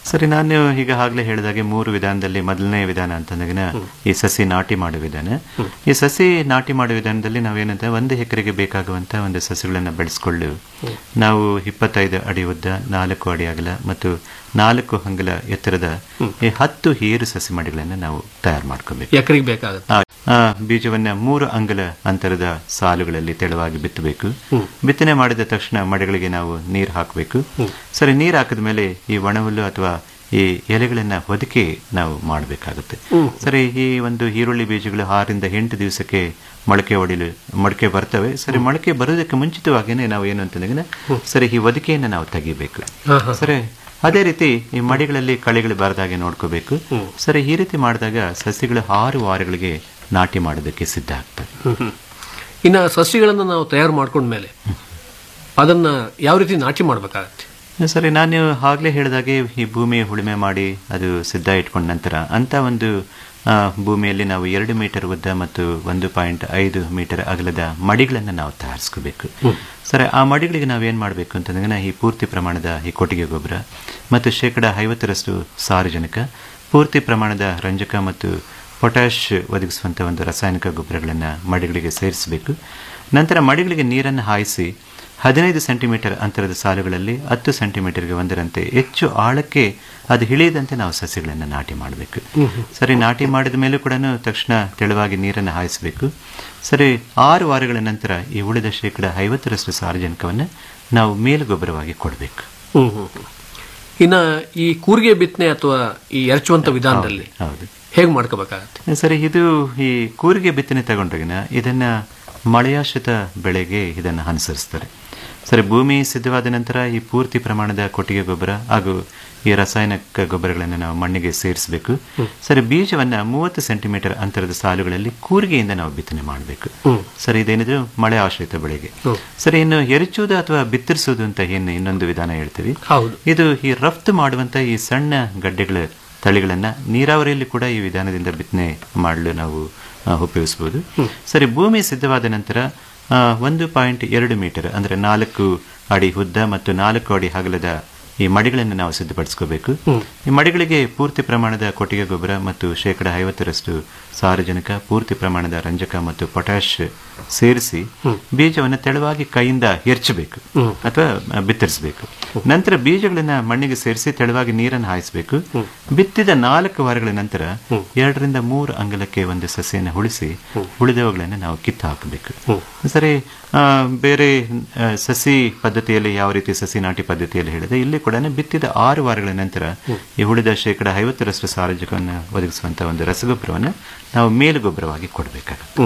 ಸರಿ ನಾನು ಈಗ ಆಗ್ಲೇ ಹೇಳಿದಾಗೆ ಮೂರು ವಿಧಾನದಲ್ಲಿ ಮೊದಲನೇ ವಿಧಾನ ಅಂತಂದಾಗ ಈ ಸಸಿ ನಾಟಿ ಮಾಡುವ ವಿಧಾನ ಈ ಸಸಿ ನಾಟಿ ಮಾಡುವ ವಿಧಾನದಲ್ಲಿ ನಾವೇನಂತ ಒಂದು ಎಕರೆಗೆ ಬೇಕಾಗುವಂತ ಒಂದು ಸಸಿಗಳನ್ನ ಬೆಳೆಸ್ಕೊಳ್ಳು ನಾವು ಇಪ್ಪತ್ತೈದು ಅಡಿ ಉದ್ದ ನಾಲ್ಕು ಅಡಿ ಅಗಲ ಮತ್ತು ನಾಲ್ಕು ಅಂಗಲ ಎತ್ತರದ ಈ ಹತ್ತು ಏರು ಸಸಿ ಮಡಿಗಳನ್ನ ನಾವು ತಯಾರು ಮಾಡ್ಕೋಬೇಕು ಎಕರೆಗೆ ಬೇಕಾಗುತ್ತೆ ಆ, ಆ ಬೀಜವನ್ನ ಮೂರು ಅಂಗಲ ಅಂತರದ ಸಾಲುಗಳಲ್ಲಿ ತೆಳುವಾಗಿ ಬಿತ್ತಬೇಕು ಬಿತ್ತನೆ ಮಾಡಿದ ತಕ್ಷಣ ಮಡಿಗಳಿಗೆ ನಾವು ನೀರು ಹಾಕಬೇಕು ಸರಿ ನೀರು ಹಾಕಿದ ಮೇಲೆ ಈ ಒಣಹುಲ್ಲು ಅಥವಾ ಈ ಎಲೆಗಳನ್ನ ಹೊದಿಕೆ ನಾವು ಮಾಡಬೇಕಾಗುತ್ತೆ ಸರಿ ಈ ಒಂದು ಈರುಳ್ಳಿ ಬೀಜಗಳು ಆರರಿಂದ ಎಂಟು ದಿವಸಕ್ಕೆ ಮೊಳಕೆ ಹೊಡಿಲು ಮೊಳಕೆ ಬರ್ತವೆ ಸರಿ ಮೊಳಕೆ ಬರೋದಕ್ಕೆ ಮುಂಚಿತವಾಗಿನೇ ನಾವು ಏನು ಅಂತಂದ್ರೆ ಸರಿ ಈ ಹೊದಿಕೆಯನ್ನು ನಾವು ತೆಗಿಬೇಕು ಸರಿ ಅದೇ ರೀತಿ ಈ ಮಡಿಗಳಲ್ಲಿ ಕಳೆಗಳು ಬಾರದಾಗೆ ನೋಡ್ಕೋಬೇಕು ಸರಿ ಈ ರೀತಿ ಮಾಡಿದಾಗ ಸಸಿಗಳು ಆರು ವಾರಗಳಿಗೆ ನಾಟಿ ಮಾಡೋದಕ್ಕೆ ಸಿದ್ಧ ಆಗ್ತದೆ ಇನ್ನು ಸಸಿಗಳನ್ನು ನಾವು ತಯಾರು ಮಾಡ್ಕೊಂಡ್ಮೇಲೆ ಅದನ್ನ ಯಾವ ರೀತಿ ನಾಟಿ ಮಾಡ್ಬೇಕಾಗತ್ತೆ ಸರಿ ನಾನು ಆಗ್ಲೇ ಹೇಳಿದಾಗೆ ಈ ಭೂಮಿ ಉಳುಮೆ ಮಾಡಿ ಅದು ಸಿದ್ಧ ಇಟ್ಕೊಂಡ ನಂತರ ಅಂತ ಒಂದು ಆ, ಭೂಮಿಯಲ್ಲಿ ನಾವು ಎರಡು ಮೀಟರ್ ಉದ್ದ ಮತ್ತು ಒಂದು ಪಾಯಿಂಟ್ ಐದು ಮೀಟರ್ ಅಗಲದ ಮಡಿಗಳನ್ನು ನಾವು ತಯಾರಿಸ್ಕೋಬೇಕು ಸರಿ ಆ ಮಡಿಗಳಿಗೆ ನಾವೇನ್ ಮಾಡಬೇಕು ಅಂತಂದ್ರೆ ಈ ಪೂರ್ತಿ ಪ್ರಮಾಣದ ಈ ಕೊಟ್ಟಿಗೆ ಗೊಬ್ಬರ ಮತ್ತು ಶೇಕಡ ಐವತ್ತರಷ್ಟು ಸಾರಜನಕ ಪೂರ್ತಿ ಪ್ರಮಾಣದ ರಂಜಕ ಮತ್ತು ಪೊಟ್ಯಾಶ್ ಒದಗಿಸುವಂಥ ಒಂದು ರಾಸಾಯನಿಕ ಗೊಬ್ಬರಗಳನ್ನು ಮಡಿಗಳಿಗೆ ಸೇರಿಸಬೇಕು ನಂತರ ಮಡಿಗಳಿಗೆ ನೀರನ್ನು ಹಾಯಿಸಿ ಹದಿನೈದು ಸೆಂಟಿಮೀಟರ್ ಅಂತರದ ಸಾಲುಗಳಲ್ಲಿ ಹತ್ತು ಸೆಂಟಿಮೀಟರ್ಗೆ ಒಂದರಂತೆ ಹೆಚ್ಚು ಆಳಕ್ಕೆ ಅದು ಇಳಿಯದಂತೆ ನಾವು ಸಸ್ಯಗಳನ್ನು ನಾಟಿ ಮಾಡಬೇಕು ಸರಿ ನಾಟಿ ಮಾಡಿದ ಮೇಲೂ ಕೂಡ ತಕ್ಷಣ ತೆಳುವಾಗಿ ನೀರನ್ನು ಹಾಯಿಸಬೇಕು ಸರಿ ಆರು ವಾರಗಳ ನಂತರ ಈ ಉಳಿದ ಶೇಕಡ ಐವತ್ತರಷ್ಟು ಸಾರಜನಕವನ್ನು ನಾವು ಮೇಲು ಗೊಬ್ಬರವಾಗಿ ಕೊಡಬೇಕು ಹ್ಮ್ ಹ್ಮ್ ಹ್ಮ್. ಇನ್ನ ಈ ಕೂರಿಗೆ ಬಿತ್ತನೆ ಅಥವಾ ಈ ಎರಚುವಂತ ವಿಧಾನದಲ್ಲಿ ಹೌದು ಹೇಗೆ ಮಾಡ್ಕೋಬೇಕಾಗತ್ತೆ ಸರಿ ಇದು ಈ ಕೂರಿಗೆ ಬಿತ್ತನೆ ತಗೊಂಡಾಗಿನ ಇದನ್ನ ಮಳೆಯಾಶ್ರಿತ ಬೆಳೆಗೆ ಇದನ್ನು ಅನುಸರಿಸ್ತಾರೆ ಸರಿ ಭೂಮಿ ಸಿದ್ಧವಾದ ನಂತರ ಈ ಪೂರ್ತಿ ಪ್ರಮಾಣದ ಕೊಟ್ಟಿಗೆ ಗೊಬ್ಬರ ಹಾಗೂ ಈ ರಾಸಾಯನಿಕ ಗೊಬ್ಬರಗಳನ್ನು ನಾವು ಮಣ್ಣಿಗೆ ಸೇರಿಸಬೇಕು ಸರಿ ಬೀಜವನ್ನ ಮೂವತ್ತು ಸೆಂಟಿಮೀಟರ್ ಅಂತರದ ಸಾಲುಗಳಲ್ಲಿ ಕೂರಿಗೆಯಿಂದ ನಾವು ಬಿತ್ತನೆ ಮಾಡಬೇಕು ಸರಿ ಇದೇನಿದ್ರು ಮಳೆ ಆಶ್ರಿತ ಬೆಳೆಗೆ ಸರಿ ಇನ್ನು ಎರಚುವುದು ಅಥವಾ ಬಿತ್ತರಿಸುವುದು ಅಂತ ಏನು ಇನ್ನೊಂದು ವಿಧಾನ ಹೇಳ್ತೀವಿ ಹೌದು ಇದು ಈ ರಫ್ತು ಮಾಡುವಂತ ಈ ಸಣ್ಣ ಗಡ್ಡೆಗಳ ತಳಿಗಳನ್ನ ನೀರಾವರಿಯಲ್ಲಿ ಕೂಡ ಈ ವಿಧಾನದಿಂದ ಬಿತ್ತನೆ ಮಾಡಲು ನಾವು ಆ, ಉಪಯೋಗಿಸಬಹುದು ಸರಿ ಭೂಮಿ ಸಿದ್ಧವಾದ ನಂತರ ಆ, ಒಂದು ಪಾಯಿಂಟ್ ಎರಡು ಮೀಟರ್ ಅಂದ್ರೆ ನಾಲ್ಕು ಅಡಿ ಉದ್ದ ಮತ್ತು ನಾಲ್ಕು ಅಡಿ ಅಗಲದ ಈ ಮಡಿಗಳನ್ನು ನಾವು ಸಿದ್ಧಪಡಿಸ್ಕೋಬೇಕು ಈ ಮಡಿಗಳಿಗೆ ಪೂರ್ತಿ ಪ್ರಮಾಣದ ಕೊಟ್ಟಿಗೆ ಗೊಬ್ಬರ ಮತ್ತು ಶೇಕಡ ಐವತ್ತರಷ್ಟು ಸಾರಜನಕ ಪೂರ್ತಿ ಪ್ರಮಾಣದ ರಂಜಕ ಮತ್ತು ಪೊಟ್ಯಾಶ್ ಸೇರಿಸಿ ಬೀಜವನ್ನು ತೆಳುವಾಗಿ ಕೈಯಿಂದ ಎರ್ಚಬೇಕು ಅಥವಾ ಬಿತ್ತರಿಸಬೇಕು ನಂತರ ಬೀಜಗಳನ್ನ ಮಣ್ಣಿಗೆ ಸೇರಿಸಿ ತೆಳುವಾಗಿ ನೀರನ್ನು ಹಾಯಿಸಬೇಕು ಬಿತ್ತಿದ ನಾಲ್ಕು ವಾರಗಳ ನಂತರ ಎರಡರಿಂದ ಮೂರು ಅಂಗಲಕ್ಕೆ ಒಂದು ಸಸಿಯನ್ನು ಉಳಿಸಿ ಉಳಿದವುಗಳನ್ನು ನಾವು ಕಿತ್ತು ಹಾಕಬೇಕು ಸರಿ ಆ, ಬೇರೆ ಆ, ಸಸಿ ಪದ್ಧತಿಯಲ್ಲಿ ಯಾವ ರೀತಿ ಸಸಿ ನಾಟಿ ಪದ್ಧತಿಯಲ್ಲಿ ಹೇಳಿದೆ ಇಲ್ಲಿ ಕೂಡ ಬಿತ್ತಿದ ಆರು ವಾರಗಳ ನಂತರ ಈ ಉಳಿದ ಶೇಕಡ ಐವತ್ತರಷ್ಟು ಸಾರಜಕವನ್ನು ಒದಗಿಸುವಂತಹ ಒಂದು ರಸಗೊಬ್ಬರವನ್ನು ನಾವು ಮೇಲು ಗೊಬ್ಬರವಾಗಿ ಕೊಡಬೇಕಾಗುತ್ತೆ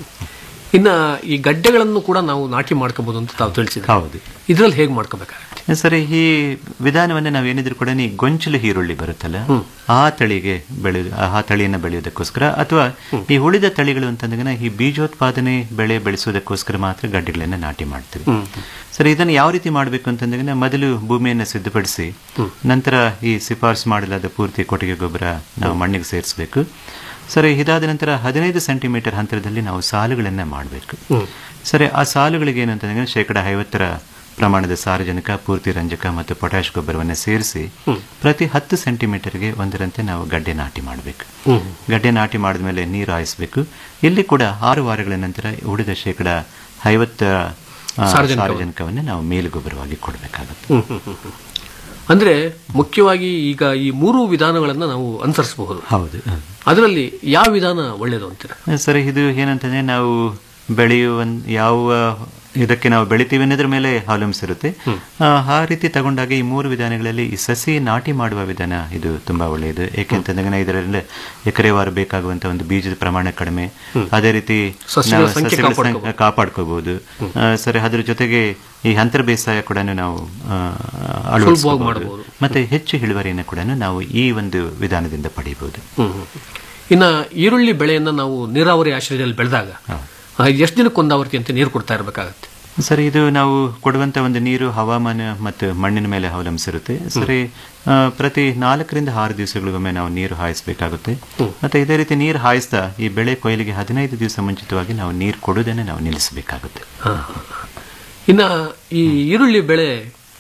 ಇನ್ನ ಈ ಗಡ್ಡೆಗಳನ್ನು ಕೂಡ ನಾವು ನಾಟಿ ಮಾಡ್ಕೋಬಹುದು ಅಂತ ತಾವು ತಿಳಿಸಿದ್ರೆ ಹೌದು ಇದ್ರಲ್ಲಿ ಹೇಗೆ ಮಾಡ್ಕೋಬೇಕಾಗತ್ತೆ ಸರಿ ಈ ವಿಧಾನವನ್ನ ನಾವೇನಿದ್ರು ಕೂಡ ಈ ಗೊಂಚಲು ಈರುಳ್ಳಿ ಬರುತ್ತಲ್ಲ ಆ ತಳಿಗೆ ಬೆಳೆಯುದು ಆ ತಳಿಯನ್ನ ಬೆಳೆಯೋದಕ್ಕೋಸ್ಕರ ಅಥವಾ ಈ ಉಳಿದ ತಳಿಗಳು ಅಂತಂದಾಗ ಈ ಬೀಜೋತ್ಪಾದನೆ ಬೆಳೆ ಬೆಳೆಸೋದಕ್ಕೋಸ್ಕರ ಮಾತ್ರ ಗಡ್ಡೆಗಳನ್ನ ನಾಟಿ ಮಾಡ್ತೀವಿ ಸರಿ ಇದನ್ನು ಯಾವ ರೀತಿ ಮಾಡಬೇಕು ಅಂತಂದಾಗ ಮೊದಲು ಭೂಮಿಯನ್ನು ಸಿದ್ಧಪಡಿಸಿ ನಂತರ ಈ ಶಿಫಾರಸು ಮಾಡಲಾದ ಪೂರ್ತಿ ಕೊಟ್ಟಿಗೆ ಗೊಬ್ಬರ ನಾವು ಮಣ್ಣಿಗೆ ಸೇರಿಸಬೇಕು ಸರಿ ಇದಾದ ನಂತರ ಹದಿನೈದು ಸೆಂಟಿಮೀಟರ್ ಅಂತರದಲ್ಲಿ ನಾವು ಸಾಲುಗಳನ್ನ ಮಾಡಬೇಕು ಸರಿ ಆ ಸಾಲುಗಳಿಗೆ ಏನಂತಂದ್ರೆ ಶೇಕಡ ಐವತ್ತರ ಪ್ರಮಾಣದ ಸಾರಜನಕ ಪೂರ್ತಿ ರಂಜಕ ಮತ್ತು ಪೊಟ್ಯಾಶ್ ಗೊಬ್ಬರವನ್ನು ಸೇರಿಸಿ ಪ್ರತಿ ಹತ್ತು ಸೆಂಟಿಮೀಟರ್ಗೆ ಒಂದರಂತೆ ನಾವು ಗಡ್ಡೆ ನಾಟಿ ಮಾಡಬೇಕು ಗಡ್ಡೆ ನಾಟಿ ಮಾಡಿದ ಮೇಲೆ ನೀರು ಹಾಯಿಸಬೇಕು ಇಲ್ಲಿ ಕೂಡ ಆರು ವಾರಗಳ ನಂತರ ಉಳಿದ ಶೇಕಡ ಐವತ್ತ ಆ, ಸಾರಜನಕವನ್ನು. ಸಾರಜನಕವನ್ನು ನಾವು ಮೇಲು ಗೊಬ್ಬರವಾಗಿ ಕೊಡಬೇಕಾಗುತ್ತೆ ಹ್ಮ್, ಹ್ಮ್, ಹ್ಮ್, ಹ್ಮ್. ಅಂದ್ರೆ ಮುಖ್ಯವಾಗಿ ಈಗ ಈ ಮೂರು ವಿಧಾನಗಳನ್ನ ನಾವು ಅನುಸರಿಸಬಹುದು ಹೌದು ಅದರಲ್ಲಿ ಯಾವ ವಿಧಾನ ಒಳ್ಳೆಯದು ಅಂತೀರ ಸರಿ ಇದು ಏನಂತಂದ್ರೆ ನಾವು ಬೆಳೆಯುವ ಯಾವ ಇದಕ್ಕೆ ನಾವು ಬೆಳಿತೀವಿ ಅನ್ನೋದ್ರ ಮೇಲೆ ಅವಲಂಬಿಸಿರುತ್ತೆ ಆ, ಆ ರೀತಿ ತಗೊಂಡಾಗ ಈ ಮೂರು ವಿಧಾನಗಳಲ್ಲಿ ಈ ಸಸಿ ನಾಟಿ ಮಾಡುವ ವಿಧಾನ ಇದು ತುಂಬಾ ಒಳ್ಳೆಯದು ಏಕೆಂತಂದ್ರೆ ಇದರಲ್ಲಿ ಎಕರೆವಾರು ಬೇಕಾಗುವಂತ ಒಂದು ಬೀಜದ ಪ್ರಮಾಣ ಕಡಿಮೆ ಅದೇ ರೀತಿ ಸಸ್ಯಗಳ ನಾವು ಸಂಖ್ಯೆ ಸಸ್ಯಗಳ ಕಾಪಾಡ್ಕೋಬಹುದು. ಸಂಖ್ಯೆ ಕಾಪಾಡ್ಕೋಬಹುದು ಆ, ಸರಿ ಅದ್ರ ಜೊತೆಗೆ ಈ ಅಂತರ ಬೇಸಾಯ ಕೂಡ ನಾವು ಆ, ಅಳವಡಿಸ್ಕೋಬಹುದು. ಮಾಡಬಹುದು. ಮತ್ತೆ ಹೆಚ್ಚು ಇಳುವರಿಯನ್ನು ಕೂಡ ನಾವು ಈ ಒಂದು ವಿಧಾನದಿಂದ ಪಡೆಯಬಹುದು ಹ್ಮ್, ಹ್ಮ್, ಹ್ಮ್. ಇನ್ನ ಈರುಳ್ಳಿ ಬೆಳೆಯನ್ನ ನಾವು ನೀರಾವರಿ ಆಶ್ರಯದಲ್ಲಿ ಬೆಳೆದಾಗ ಎಷ್ಟು ದಿನಕ್ಕೆ ಒಂದಾವರ್ತಿ ಅಂತ ನೀರು ಕೊಡ್ತಾ ಇರಬೇಕಾಗತ್ತೆ ಸರಿ ಇದು ನಾವು ಕೊಡುವಂತ ಒಂದು ನೀರು ಹವಾಮಾನ ಮತ್ತು ಮಣ್ಣಿನ ಮೇಲೆ ಅವಲಂಬಿಸಿರುತ್ತೆ ಸರಿ ಆ, ಪ್ರತಿ ನಾಲ್ಕರಿಂದ ಆರು ದಿವಸಗಳಿಗೊಮ್ಮೆ ನಾವು ನೀರು ಹಾಯಿಸಬೇಕಾಗುತ್ತೆ ಮತ್ತೆ ಇದೇ ರೀತಿ ನೀರು ಹಾಯಿಸ್ತಾ ಈ ಬೆಳೆ ಕೊಯ್ಲಿಗೆ ಹದಿನೈದು ದಿವಸ ಮುಂಚಿತವಾಗಿ ನಾವು ನೀರು ಕೊಡುವುದನ್ನು ನಾವು ನಿಲ್ಲಿಸಬೇಕಾಗುತ್ತೆ ಇನ್ನ ಈ ಈರುಳ್ಳಿ ಬೆಳೆ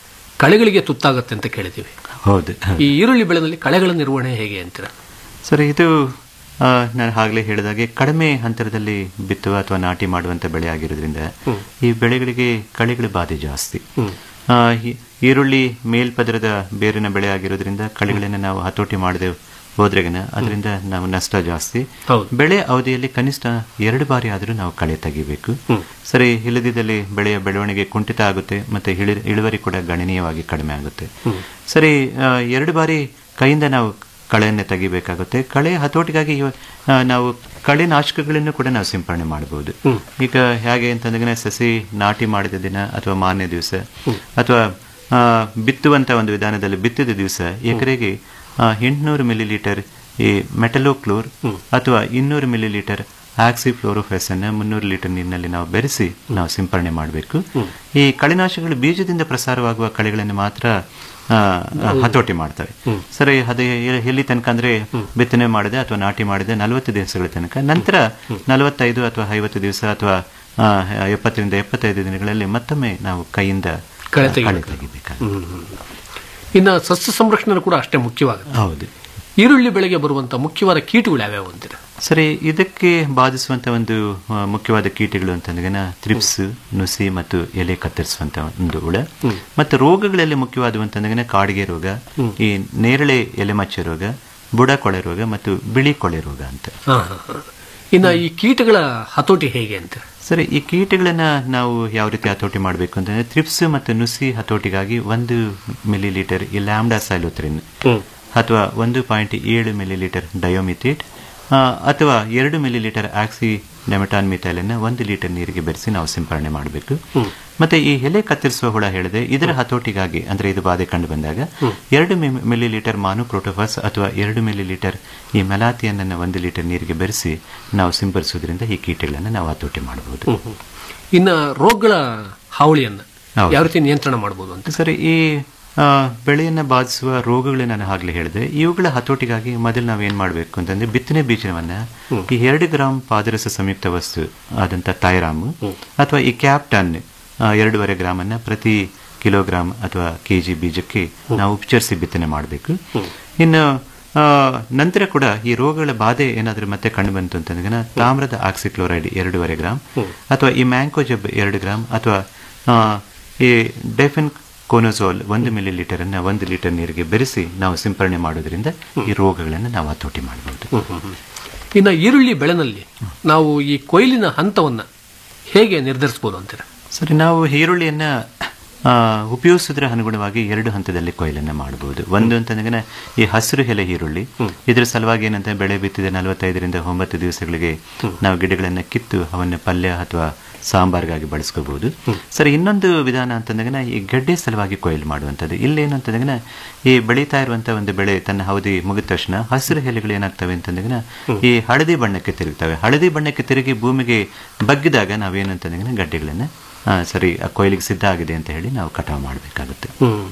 ಕಳೆಗಳಿಗೆ ತುತ್ತಾಗುತ್ತೆ ಅಂತ ಕೇಳಿದ್ದೀವಿ ಹೌದು ಈ ಈರುಳ್ಳಿ ಬೆಳೆನಲ್ಲಿ ಕಳೆಗಳ ನಿರ್ವಹಣೆ ಹೇಗೆ ಅಂತೀರ ಸರ್ ಇದು ಆ, ನಾನು ಆಗಲೇ ಹೇಳಿದಾಗೆ ಕಡಿಮೆ ಅಂತರದಲ್ಲಿ ಬಿತ್ತುವ ಅಥವಾ ನಾಟಿ ಮಾಡುವಂತ ಬೆಳೆ ಆಗಿರೋದ್ರಿಂದ ಈ ಬೆಳೆಗಳಿಗೆ ಕಳೆಗಳ ಬಾಧೆ ಜಾಸ್ತಿ ಆ, ಈ- ಈರುಳ್ಳಿ ಮೇಲ್ಪದರದ ಬೇರಿನ ಬೆಳೆ ಆಗಿರೋದ್ರಿಂದ ಕಳೆಗಳನ್ನು ನಾವು ಹತೋಟಿ ಮಾಡದೆ ಹೋದ್ರೆಗನ ಅದರಿಂದ ನಾವು ನಷ್ಟ ಜಾಸ್ತಿ ಬೆಳೆ ಅವಧಿಯಲ್ಲಿ ಕನಿಷ್ಠ ಎರಡು ಬಾರಿ ಆದರೂ ನಾವು ಕಳೆ ತೆಗಿಬೇಕು ಸರಿ ಇಲ್ಲದಿದ್ದಲ್ಲಿ ಬೆಳೆಯ ಬೆಳವಣಿಗೆ ಕುಂಠಿತ ಆಗುತ್ತೆ ಮತ್ತೆ ಇಳಿ- ಇಳುವರಿ ಕೂಡ ಗಣನೀಯವಾಗಿ ಕಡಿಮೆ ಆಗುತ್ತೆ ಸರಿ ಆ, ಎರಡು ಬಾರಿ ಕೈಯಿಂದ ನಾವು ಕಳೆಯನ್ನು ತೆಗಿಬೇಕಾಗುತ್ತೆ ಕಳೆ ಹತೋಟಿಗಾಗಿ ಇವ- ಆ, ನಾವು ಕಳೆ ನಾಶಕಗಳನ್ನು ಕೂಡ ನಾವು ಸಿಂಪರಣೆ ಮಾಡಬಹುದು ಈಗ ಹೇಗೆ ಅಂತಂದ್ರೆ ಸಸಿ ನಾಟಿ ಮಾಡಿದ ದಿನ ಅಥವಾ ಮಾನ್ಯ ದಿವಸ ಅಥವಾ ಆ, ಬಿತ್ತುವಂತ ಒಂದು ವಿಧಾನದಲ್ಲಿ ಬಿತ್ತಿದ ದಿವಸ ಎಕರೆಗೆ ಎಂಟುನೂರು ಮಿಲಿ ಲೀಟರ್ ಈ ಮೆಟಲೋಕ್ಲೋರ್ ಅಥವಾ ಇನ್ನೂರು ಮಿಲಿ ಲೀಟರ್ ಆಕ್ಸಿಫ್ಲೋರೋಫೆಸ್ ಅನ್ನ ಮುನ್ನೂರು ಲೀಟರ್ ನೀರಿನಲ್ಲಿ ನಾವು ಬೆರೆಸಿ ನಾವು ಸಿಂಪರಣೆ ಮಾಡಬೇಕು ಈ ಕಳೆನಾಶಕಗಳು ಬೀಜದಿಂದ ಪ್ರಸಾರವಾಗುವ ಕಳೆಗಳನ್ನು ಮಾತ್ರ ಆ, ಆ, ಹತೋಟಿ ಮಾಡ್ತವೆ ಸರಿ ಅದು ಎ- ಎಲ್ಲಿ ತನಕ ಅಂದ್ರೆ ಬಿತ್ತನೆ ಮಾಡಿದೆ ಅಥವಾ ನಾಟಿ ಮಾಡಿದೆ ನಲವತ್ತು ದಿವಸಗಳ ತನಕ ನಂತರ ನಲವತ್ತೈದು ಅಥವಾ ಐವತ್ತು ದಿವಸ ಅಥವಾ ಆ, ಎಪ್ಪತ್ತರಿಂದ ಎಪ್ಪತ್ತೈದು ದಿನಗಳಲ್ಲಿ ಮತ್ತೊಮ್ಮೆ ನಾವು ಕೈಯಿಂದ ಕಳೆ ಕಳೆ ತೆಗಿಬೇಕು. ತೆಗಿಬೇಕಾಗುತ್ತೆ ಇನ್ನು ಸಸ್ಯ ಸಂರಕ್ಷಣೆ ಕೂಡ ಅಷ್ಟೇ ಮುಖ್ಯವಾಗುತ್ತೆ ಹೌದು ಈರುಳ್ಳಿ ಬೆಳೆಗೆ ಬರುವಂತ ಮುಖ್ಯವಾದ ಕೀಟಗಳು ಯಾವ್ಯಾವು ಅಂತೀರ ಸರಿ ಇದಕ್ಕೆ ಬಾಧಿಸುವಂತ ಒಂದು ಆ, ಮುಖ್ಯವಾದ ಕೀಟಗಳು ಅಂತಂದ್ರೆ ತ್ರಿಪ್ಸ್ ನುಸಿ ಮತ್ತು ಎಲೆ ಕತ್ತರಿಸುವಂತ ಒಂದು ಹುಳ ಮತ್ತು ರೋಗಗಳಲ್ಲಿ ಮುಖ್ಯವಾದಂತಂದ್ರೆ ಕಾಡಿಗೆ ರೋಗ ಈ ನೇರಳೆ ಎಲೆ ಮಚ್ಚೆ ರೋಗ ಬುಡ ಕೊಳೆ ರೋಗ ಮತ್ತು ಬಿಳಿ ಕೊಳೆ ರೋಗ ಅಂತ ಹಾ, ಹಾ, ಹಾ. ಇನ್ನು ಈ ಕೀಟಗಳ ಹತೋಟಿ ಹೇಗೆ ಅಂತ ಸರಿ ಈ ಕೀಟಗಳನ್ನ ನಾವು ಯಾವ ರೀತಿ ಹತೋಟಿ ಮಾಡಬೇಕು ಅಂತಂದ್ರೆ ತ್ರಿಪ್ಸ್ ಮತ್ತು ನುಸಿ ಹತೋಟಿಗಾಗಿ ಒಂದು ಮಿಲಿ ಲೀಟರ್ ಈ ಲ್ಯಾಂಬ್ಡಾ ಸೈಲೋತ್ರಿನ್ ಅಥವಾ ಒಂದು ಪಾಯಿಂಟ್ ಏಳು ಮಿಲಿ ಲೀಟರ್ ಡಯೋಮಿಥೇಟ್ ಆ, ಅಥವಾ ಎರಡು ಮಿಲಿ ಲೀಟರ್ ಆಕ್ಸಿ ನೆಮಟಾನ್ ಮಿಥೈಲನ್ನ ಒಂದು ಲೀಟರ್ ನೀರಿಗೆ ಬೆರೆಸಿ ನಾವು ಸಿಂಪರಣೆ ಮಾಡಬೇಕು ಮತ್ತೆ ಈ ಎಲೆ ಕತ್ತರಿಸುವ ಹುಳ ಹೇಳಿದೆ ಇದರ ಹತೋಟಿಗಾಗಿ ಅಂದ್ರೆ ಇದು ಬಾಧೆ ಕಂಡು ಬಂದಾಗ ಎರಡು ಮಿಲಿ ಲೀಟರ್ ಮಾನು ಪ್ರೋಟೋಫಾಸ್ ಅಥವಾ ಎರಡು ಮಿಲಿ ಲೀಟರ್ ಈ ಮೆಲಾತಿಯನ್ನ ಒಂದು ಲೀಟರ್ ನೀರಿಗೆ ಬೆರೆಸಿ ನಾವು ಸಿಂಪರಿಸುವುದರಿಂದ ಈ ಕೀಟಗಳನ್ನು ನಾವು ಹತೋಟಿ ಮಾಡಬಹುದು ಇನ್ನ ರೋಗಗಳ ಹಾವಳಿಯನ್ನ ಹೌದು. ಯಾವ ರೀತಿ ನಿಯಂತ್ರಣ ಮಾಡಬಹುದು ಅಂತ ಸರಿ ಈ ಆ, ಬೆಳೆಯನ್ನ ಬಾಧಿಸುವ ರೋಗಗಳು ನಾನು ಆಗ್ಲೇ ಹೇಳಿದೆ ಇವುಗಳ ಹತೋಟಿಗಾಗಿ ಮೊದಲು ನಾವೇನ್ ಮಾಡಬೇಕು ಅಂತಂದ್ರೆ ಬಿತ್ತನೆ ಬೀಜವನ್ನ ಈ ಎರಡು ಗ್ರಾಂ ಪಾದರಸ ಸಂಯುಕ್ತ ವಸ್ತು ಆದಂತ ಥೈರಾಮ್ ಅಥವಾ ಈ ಕ್ಯಾಪ್ಟನ್ ಆ, ಎರಡೂವರೆ ಗ್ರಾಮ್ ಅನ್ನ ಪ್ರತಿ ಕಿಲೋಗ್ರಾಮ್ ಅಥವಾ ಕೆಜಿ ಬೀಜಕ್ಕೆ ನಾವು ಉಪಚರಿಸಿ ಬಿತ್ತನೆ ಮಾಡಬೇಕು ಇನ್ನು ಆ, ನಂತರ ಕೂಡ ಈ ರೋಗಗಳ ಬಾಧೆ ಏನಾದರೂ ಮತ್ತೆ ಕಂಡು ಬಂತು ಅಂತಂದ್ರೆ ತಾಮ್ರದ ಆಕ್ಸಿಕ್ಲೋರೈಡ್ ಎರಡೂವರೆ ಗ್ರಾಮ್ ಅಥವಾ ಈ ಮ್ಯಾಂಕೋಜಬ್ ಎರಡು ಗ್ರಾಮ್ ಅಥವಾ ಆ, ಈ ಡೆಫಿನ್ ಕೋನೋಸೋಲ್ ಒಂದು ಮಿಲಿ ಲೀಟರ್ ಅನ್ನ ಒಂದು ಲೀಟರ್ ನೀರಿಗೆ ಬೆರೆಸಿ ನಾವು ಸಿಂಪರಣೆ ಮಾಡೋದ್ರಿಂದ ಈ ರೋಗಗಳನ್ನು ನಾವು ಹತೋಟಿ ಮಾಡಬಹುದು ಇನ್ನ ಈರುಳ್ಳಿ ಬೆಳೆನಲ್ಲಿ ನಾವು ಈ ಕೊಯ್ಲಿನ ಹಂತವನ್ನ ಹೇಗೆ ನಿರ್ಧರಿಸಬಹುದು ಅಂತೀರ ಸರಿ ನಾವು ಈರುಳ್ಳಿಯನ್ನ ಆ, ಉಪಯೋಗಿಸಿದ್ರೆ ಅನುಗುಣವಾಗಿ ಎರಡು ಹಂತದಲ್ಲಿ ಕೊಯ್ಲನ್ನ ಮಾಡಬಹುದು ಒಂದು ಅಂತಂದ್ರೆ ಈ ಹಸಿರು ಎಲೆ ಈರುಳ್ಳಿ ಇದ್ರ ಸಲುವಾಗಿ ಏನಂತ ಬೆಳೆ ಬಿತ್ತಿದ ನಲವತ್ತೈದರಿಂದ ಒಂಬತ್ತು ದಿವಸಗಳಿಗೆ ನಾವು ಗಿಡಗಳನ್ನ ಕಿತ್ತು ಅವನ್ನ ಪಲ್ಯ ಅಥವಾ ಸಾಂಬಾರ್ಗಾಗಿ ಬಳಸ್ಕೋಬಹುದು ಸರಿ ಇನ್ನೊಂದು ವಿಧಾನ ಅಂತಂದ್ರೆ ಈ ಗಡ್ಡೆ ಸಲುವಾಗಿ ಕೊಯ್ಲು ಮಾಡುವಂಥದ್ದು ಇಲ್ಲೇನು ಅಂತಂದ್ರೆ ಈ ಬೆಳೀತಾ ಇರುವಂತ ಒಂದು ಬೆಳೆ ತನ್ನ ಅವಧಿ ಮುಗಿದ ತಕ್ಷಣ ಹಸಿರು ಎಲೆಗಳು ಏನಾಗ್ತವೆ ಅಂತಂದ್ರೆ ಈ ಹಳದಿ ಬಣ್ಣಕ್ಕೆ ತಿರುಗ್ತವೆ ಹಳದಿ ಬಣ್ಣಕ್ಕೆ ತಿರುಗಿ ಭೂಮಿಗೆ ಬಗ್ಗಿದಾಗ ನಾವೇನಂತಂದ್ರೆ ಗಡ್ಡೆಗಳನ್ನ ಆ, ಸರಿ ಆ ಕೊಯ್ಲಿಗೆ ಸಿದ್ಧ ಆಗಿದೆ ಅಂತ ಹೇಳಿ ನಾವು ಕಟಾವು ಮಾಡಬೇಕಾಗುತ್ತೆ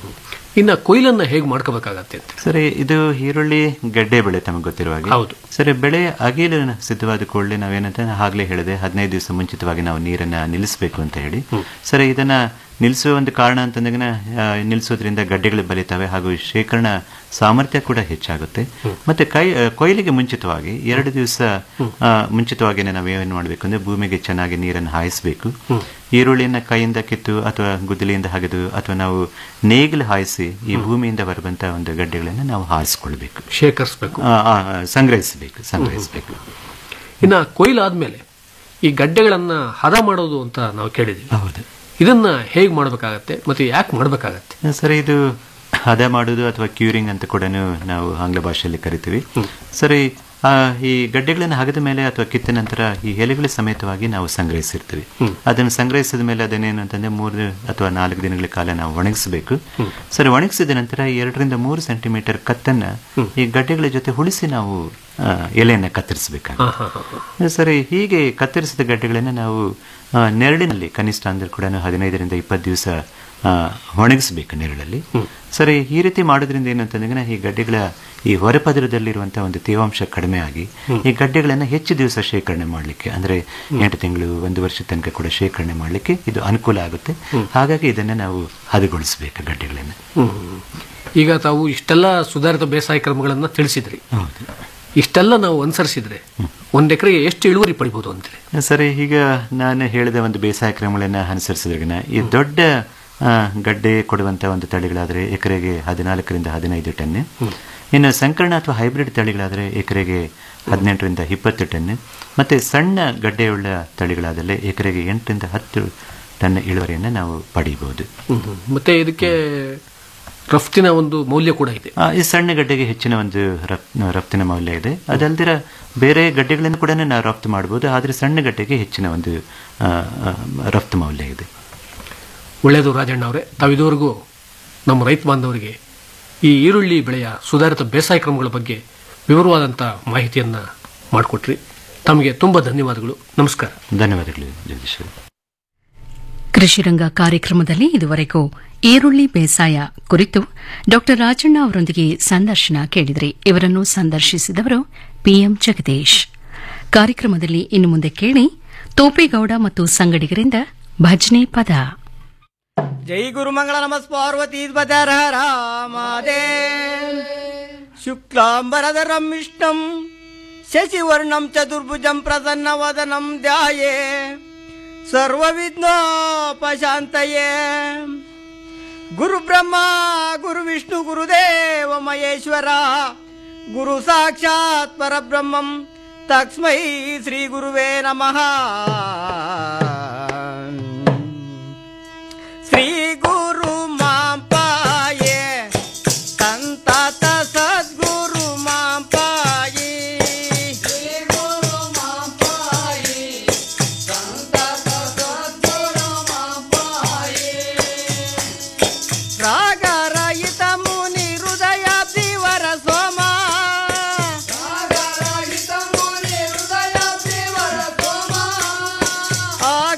ಇನ್ನ ಕೊಯ್ಲನ್ನ ಹೇಗೆ ಮಾಡ್ಕೋಬೇಕಾಗತ್ತೆ ಅಂತ ಸರಿ ಇದು ಈರುಳ್ಳಿ ಗಡ್ಡೆ ಬೆಳೆ ತಮಗೆ ಗೊತ್ತಿರುವ ಹಾಗೆ ಹೌದು. ಸರಿ ಬೆಳೆ ಅಗೀಲು ಸಿದ್ಧವಾದ ಕೂಡಲೇ ನಾವೇನಂತ ಆಗ್ಲೇ ಹೇಳಿದೆ ಹದಿನೈದು ದಿವಸ ಮುಂಚಿತವಾಗಿ ನಾವು ನೀರನ್ನ ನಿಲ್ಲಿಸಬೇಕು ಅಂತ ಹೇಳಿ ಸರಿ ಇದನ್ನ ನಿಲ್ಲಿಸುವ ಒಂದು ಕಾರಣ ಅಂತಂದ್ರೆ ಆ, ನಿಲ್ಲಿಸೋದ್ರಿಂದ ಗಡ್ಡೆಗಳು ಬಲಿತವೆ ಹಾಗೂ ಶೇಖರಣಾ ಸಾಮರ್ಥ್ಯ ಕೂಡ ಹೆಚ್ಚಾಗುತ್ತೆ ಮತ್ತೆ ಕೈ ಆ, ಕೊಯ್ಲಿಗೆ ಮುಂಚಿತವಾಗಿ ಎರಡು ದಿವಸ ಆ, ಮುಂಚಿತವಾಗಿ ನಾವು ಏನು ಮಾಡಬೇಕು ಅಂದ್ರೆ ಭೂಮಿಗೆ ಚೆನ್ನಾಗಿ ನೀರನ್ನು ಹಾಯಿಸಬೇಕು ಈರುಳ್ಳಿಯನ್ನ ಕೈಯಿಂದ ಕಿತ್ತು ಅಥವಾ ಗುದ್ದಲಿಯಿಂದ ಹಗೆದು ಅಥವಾ ನಾವು ನೇಗಿಲು ಹಾಯಿಸಿ ಈ ಭೂಮಿಯಿಂದ ಬರುವಂತಹ ಒಂದು ಗಡ್ಡೆಗಳನ್ನು ನಾವು ಹಾರಿಸ್ಕೊಳ್ಬೇಕು ಶೇಖರಿಸಬೇಕು ಆ, ಆ, ಸಂಗ್ರಹಿಸಬೇಕು ಸಂಗ್ರಹಿಸಬೇಕು ಇನ್ನ ಕೊಯ್ಲಾದ್ಮೇಲೆ ಈ ಗಡ್ಡೆಗಳನ್ನ ಹದ ಮಾಡೋದು ಅಂತ ನಾವು ಕೇಳಿದ್ವಿ ಹೌದು ಇದನ್ನ ಹೇಗೆ ಮಾಡಬೇಕಾಗತ್ತೆ ಮತ್ತೆ ಯಾಕೆ ಮಾಡಬೇಕಾಗತ್ತೆ ಸರಿ ಇದು ಹದ ಮಾಡುವುದು ಅಥವಾ ಕ್ಯೂರಿಂಗ್ ಅಂತ ಕೂಡ ನಾವು ಆಂಗ್ಲ ಭಾಷೆಯಲ್ಲಿ ಕರಿತೀವಿ ಸರಿ ಆ, ಈ ಗಡ್ಡೆಗಳನ್ನು ಹಗದ ಮೇಲೆ ಅಥವಾ ಕಿತ್ತ ನಂತರ ಈ ಎಲೆಗಳ ಸಮೇತವಾಗಿ ನಾವು ಸಂಗ್ರಹಿಸಿರ್ತೀವಿ ಅದನ್ನು ಸಂಗ್ರಹಿಸಿದ ಮೇಲೆ ಅದನ್ನೇನು ಅಂತಂದ್ರೆ ಮೂರು ಅಥವಾ ನಾಲ್ಕು ದಿನಗಳ ಕಾಲ ನಾವು ಒಣಗಿಸಬೇಕು ಸರಿ ಒಣಗಿಸಿದ ನಂತರ ಎರಡರಿಂದ ಮೂರು ಸೆಂಟಿಮೀಟರ್ ಕತ್ತನ್ನ ಈ ಗಡ್ಡೆಗಳ ಜೊತೆ ಉಳಿಸಿ ನಾವು ಆ, ಎಲೆಯನ್ನ ಕತ್ತರಿಸಬೇಕಾಗುತ್ತೆ ಸರಿ ಹೀಗೆ ಕತ್ತರಿಸಿದ ಗಡ್ಡೆಗಳನ್ನು ನಾವು ಆ, ನೆರಳಿನಲ್ಲಿ ಕನಿಷ್ಠ ಅಂದ್ರೆ ಕೂಡ ಹದಿನೈದರಿಂದ ಇಪ್ಪತ್ತು ದಿವಸ ಆ, ಒಣಗಿಸ್ಬೇಕು ನೆರಳಲ್ಲಿ ಸರಿ ಈ ರೀತಿ ಮಾಡೋದ್ರಿಂದ ಏನಂತಂದ್ರೆ ಈ ಗಡ್ಡೆಗಳ ಈ ಹೊರಪದರದಲ್ಲಿರುವಂತಹ ಒಂದು ತೇವಾಂಶ ಕಡಿಮೆ ಆಗಿ ಈ ಗಡ್ಡೆಗಳನ್ನ ಹೆಚ್ಚು ದಿವಸ ಶೇಖರಣೆ ಮಾಡಲಿಕ್ಕೆ ಅಂದ್ರೆ ಎಂಟು ತಿಂಗಳು ಒಂದು ವರ್ಷದ ತನಕ ಕೂಡ ಶೇಖರಣೆ ಮಾಡಲಿಕ್ಕೆ ಇದು ಅನುಕೂಲ ಆಗುತ್ತೆ ಹಾಗಾಗಿ ಇದನ್ನ ನಾವು ಹದಗೊಳಿಸಬೇಕು ಗಡ್ಡೆಗಳನ್ನ ಹ್ಮ್. ಈಗ ತಾವು ಇಷ್ಟೆಲ್ಲ ಸುಧಾರಿತ ಬೇಸಾಯ ಕ್ರಮಗಳನ್ನ ತಿಳಿಸಿದ್ರಿ ಇಷ್ಟೆಲ್ಲ ನಾವು ಅನುಸರಿಸಿದ್ರೆ ಒಂದ್ ಎಕರೆಗೆ ಎಷ್ಟು ಇಳುವರಿ ಪಡಿಬಹುದು ಅಂತೀರಿ ಸರಿ ಈಗ ನಾನು ಹೇಳಿದ ಒಂದು ಬೇಸಾಯ ಕ್ರಮಗಳನ್ನ ಅನುಸರಿಸಿದ್ರಗಿನ ಈ ದೊಡ್ಡ ಆ, ಗಡ್ಡೆ ಕೊಡುವಂತ ಒಂದು ತಳಿಗಳಾದ್ರೆ ಎಕರೆಗೆ ಹದಿನಾಲ್ಕರಿಂದ ಹದಿನೈದು ಟನ್ ಇನ್ನು ಸಂಕರಣ ಅಥವಾ ಹೈಬ್ರಿಡ್ ತಳಿಗಳಾದ್ರೆ ಎಕರೆಗೆ ಹದಿನೆಂಟರಿಂದ ಇಪ್ಪತ್ತು ಟನ್ ಮತ್ತೆ ಸಣ್ಣ ಗಡ್ಡೆಯುಳ್ಳ ತಳಿಗಳಾದಲ್ಲಿ ಎಕರೆಗೆ ಎಂಟರಿಂದ ಹತ್ತು ಟನ್ ಇಳುವರಿಯನ್ನು ನಾವು ಪಡೆಯಬಹುದು ಹ್ಮ್, ಹ್ಮ್. ಮತ್ತೆ ಇದಕ್ಕೆ ರಫ್ತಿನ ಒಂದು ಮೌಲ್ಯ ಕೂಡ ಇದೆ ಆ, ಈ ಸಣ್ಣ ಗಡ್ಡೆಗೆ ಹೆಚ್ಚಿನ ಒಂದು ರಫ್- ರಫ್ತಿನ ಮೌಲ್ಯ ಇದೆ ಅದಲ್ದಿರ ಬೇರೆ ಗಡ್ಡೆಗಳನ್ನು ಕೂಡ ನಾವು ರಫ್ತು ಮಾಡಬಹುದು ಆದರೆ ಸಣ್ಣ ಗಡ್ಡೆಗೆ ಹೆಚ್ಚಿನ ಒಂದು ಆ, ಆ, ರಫ್ತು ಮೌಲ್ಯ ಇದೆ ಒಳ್ಳೆಯದು ರಾಜಣ್ಣ ಅವರೇ ತಾವು ಇದುವರೆಗೂ ನಮ್ಮ ರೈತ ಬಾಂಧವರಿಗೆ ಈ ಈರುಳ್ಳಿ ಬೆಳೆಯ ಸುಧಾರಿತ ಬೇಸಾಯ ಕ್ರಮಗಳ ಬಗ್ಗೆ ವಿವರವಾದಂಥ ಮಾಹಿತಿಯನ್ನ ಮಾಡಿಕೊಟ್ರಿ ತಮಗೆ ತುಂಬ ಧನ್ಯವಾದಗಳು ನಮಸ್ಕಾರ ಧನ್ಯವಾದಗಳು ಜಗದೀಶ್ ಅವರೇ. ಕೃಷಿರಂಗ ಕಾರ್ಯಕ್ರಮದಲ್ಲಿ ಇದುವರೆಗೂ ಈರುಳ್ಳಿ ಬೇಸಾಯ ಕುರಿತು ಡಾ ರಾಜಣ್ಣ ಅವರೊಂದಿಗೆ ಸಂದರ್ಶನ ಕೇಳಿದ್ರಿ ಇವರನ್ನು ಸಂದರ್ಶಿಸಿದವರು ಪಿಎಂ ಜಗದೀಶ್ ಕಾರ್ಯಕ್ರಮದಲ್ಲಿ ಇನ್ನು ಮುಂದೆ ಕೇಳಿ ತೋಪೇಗೌಡ ಮತ್ತು ಸಂಗಡಿಗರಿಂದ ಭಜನೆ ಪದ ಜೈ ಗುರುಮಂಗಳ ನಮಸ್ ಪಾರ್ವತಿ ಪದರ ರಾಮದೇ ಶುಕ್ಲಾಂಬರಧರಂ ವಿಷ್ಣಂ ಶಶಿವರ್ಣಂ ಚತುರ್ಭುಜಂ ಪ್ರಸನ್ನವದನಂ ಧ್ಯಾಯೇ ಸರ್ವವಿಘ್ನೋಪಶಾಂತಯೇ ಗುರು ಬ್ರಹ್ಮ ಗುರು ವಿಷ್ಣು ಗುರುದೇವ ಮಹೇಶ್ವರ ಗುರು ಸಾಕ್ಷಾತ್ ಪರಬ್ರಹ್ಮಂ ತಸ್ಮೈ ಶ್ರೀ ಗುರುವೇ ನಮಃ ಶ್ರೀ ಗುರು ಮಾಂಪಾಯೇ ಸಂತಾತ ಸದ್ಗುರು ಮಾಂಪಾಯಿ ಶ್ರೀ ಗುರು ಮಾಂಪಾಯಿ ಸಂತಾತ ಸದ್ಗುರು ಮಾಂಪಾಯಿ ರಾಗರಹಿತ ಮುನಿ ಹೃದಯ ದೇವರ ಸೋಮ ರಾಗರಹಿತ ಮುನಿ ಹೃದಯ ದೇವರ ಸೋಮ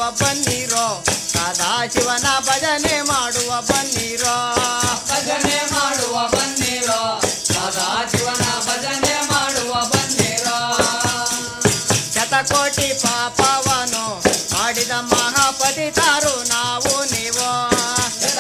ಬನ್ನಿರೋ ಸದಾಶಿವನ ಭಜನೆ ಮಾಡುವ ಬನ್ನಿರೋ ಭಜನೆ ಮಾಡುವ ಬನ್ನಿರೋ ಸದಾಶಿವನ ಭಜನೆ ಮಾಡುವ ಬನ್ನಿರೋ ಶತಕೋಟಿ ಪಾಪವನು ಮಾಡಿದ ಮಹಾಪತಿತಾರು ನಾವು ನೀವು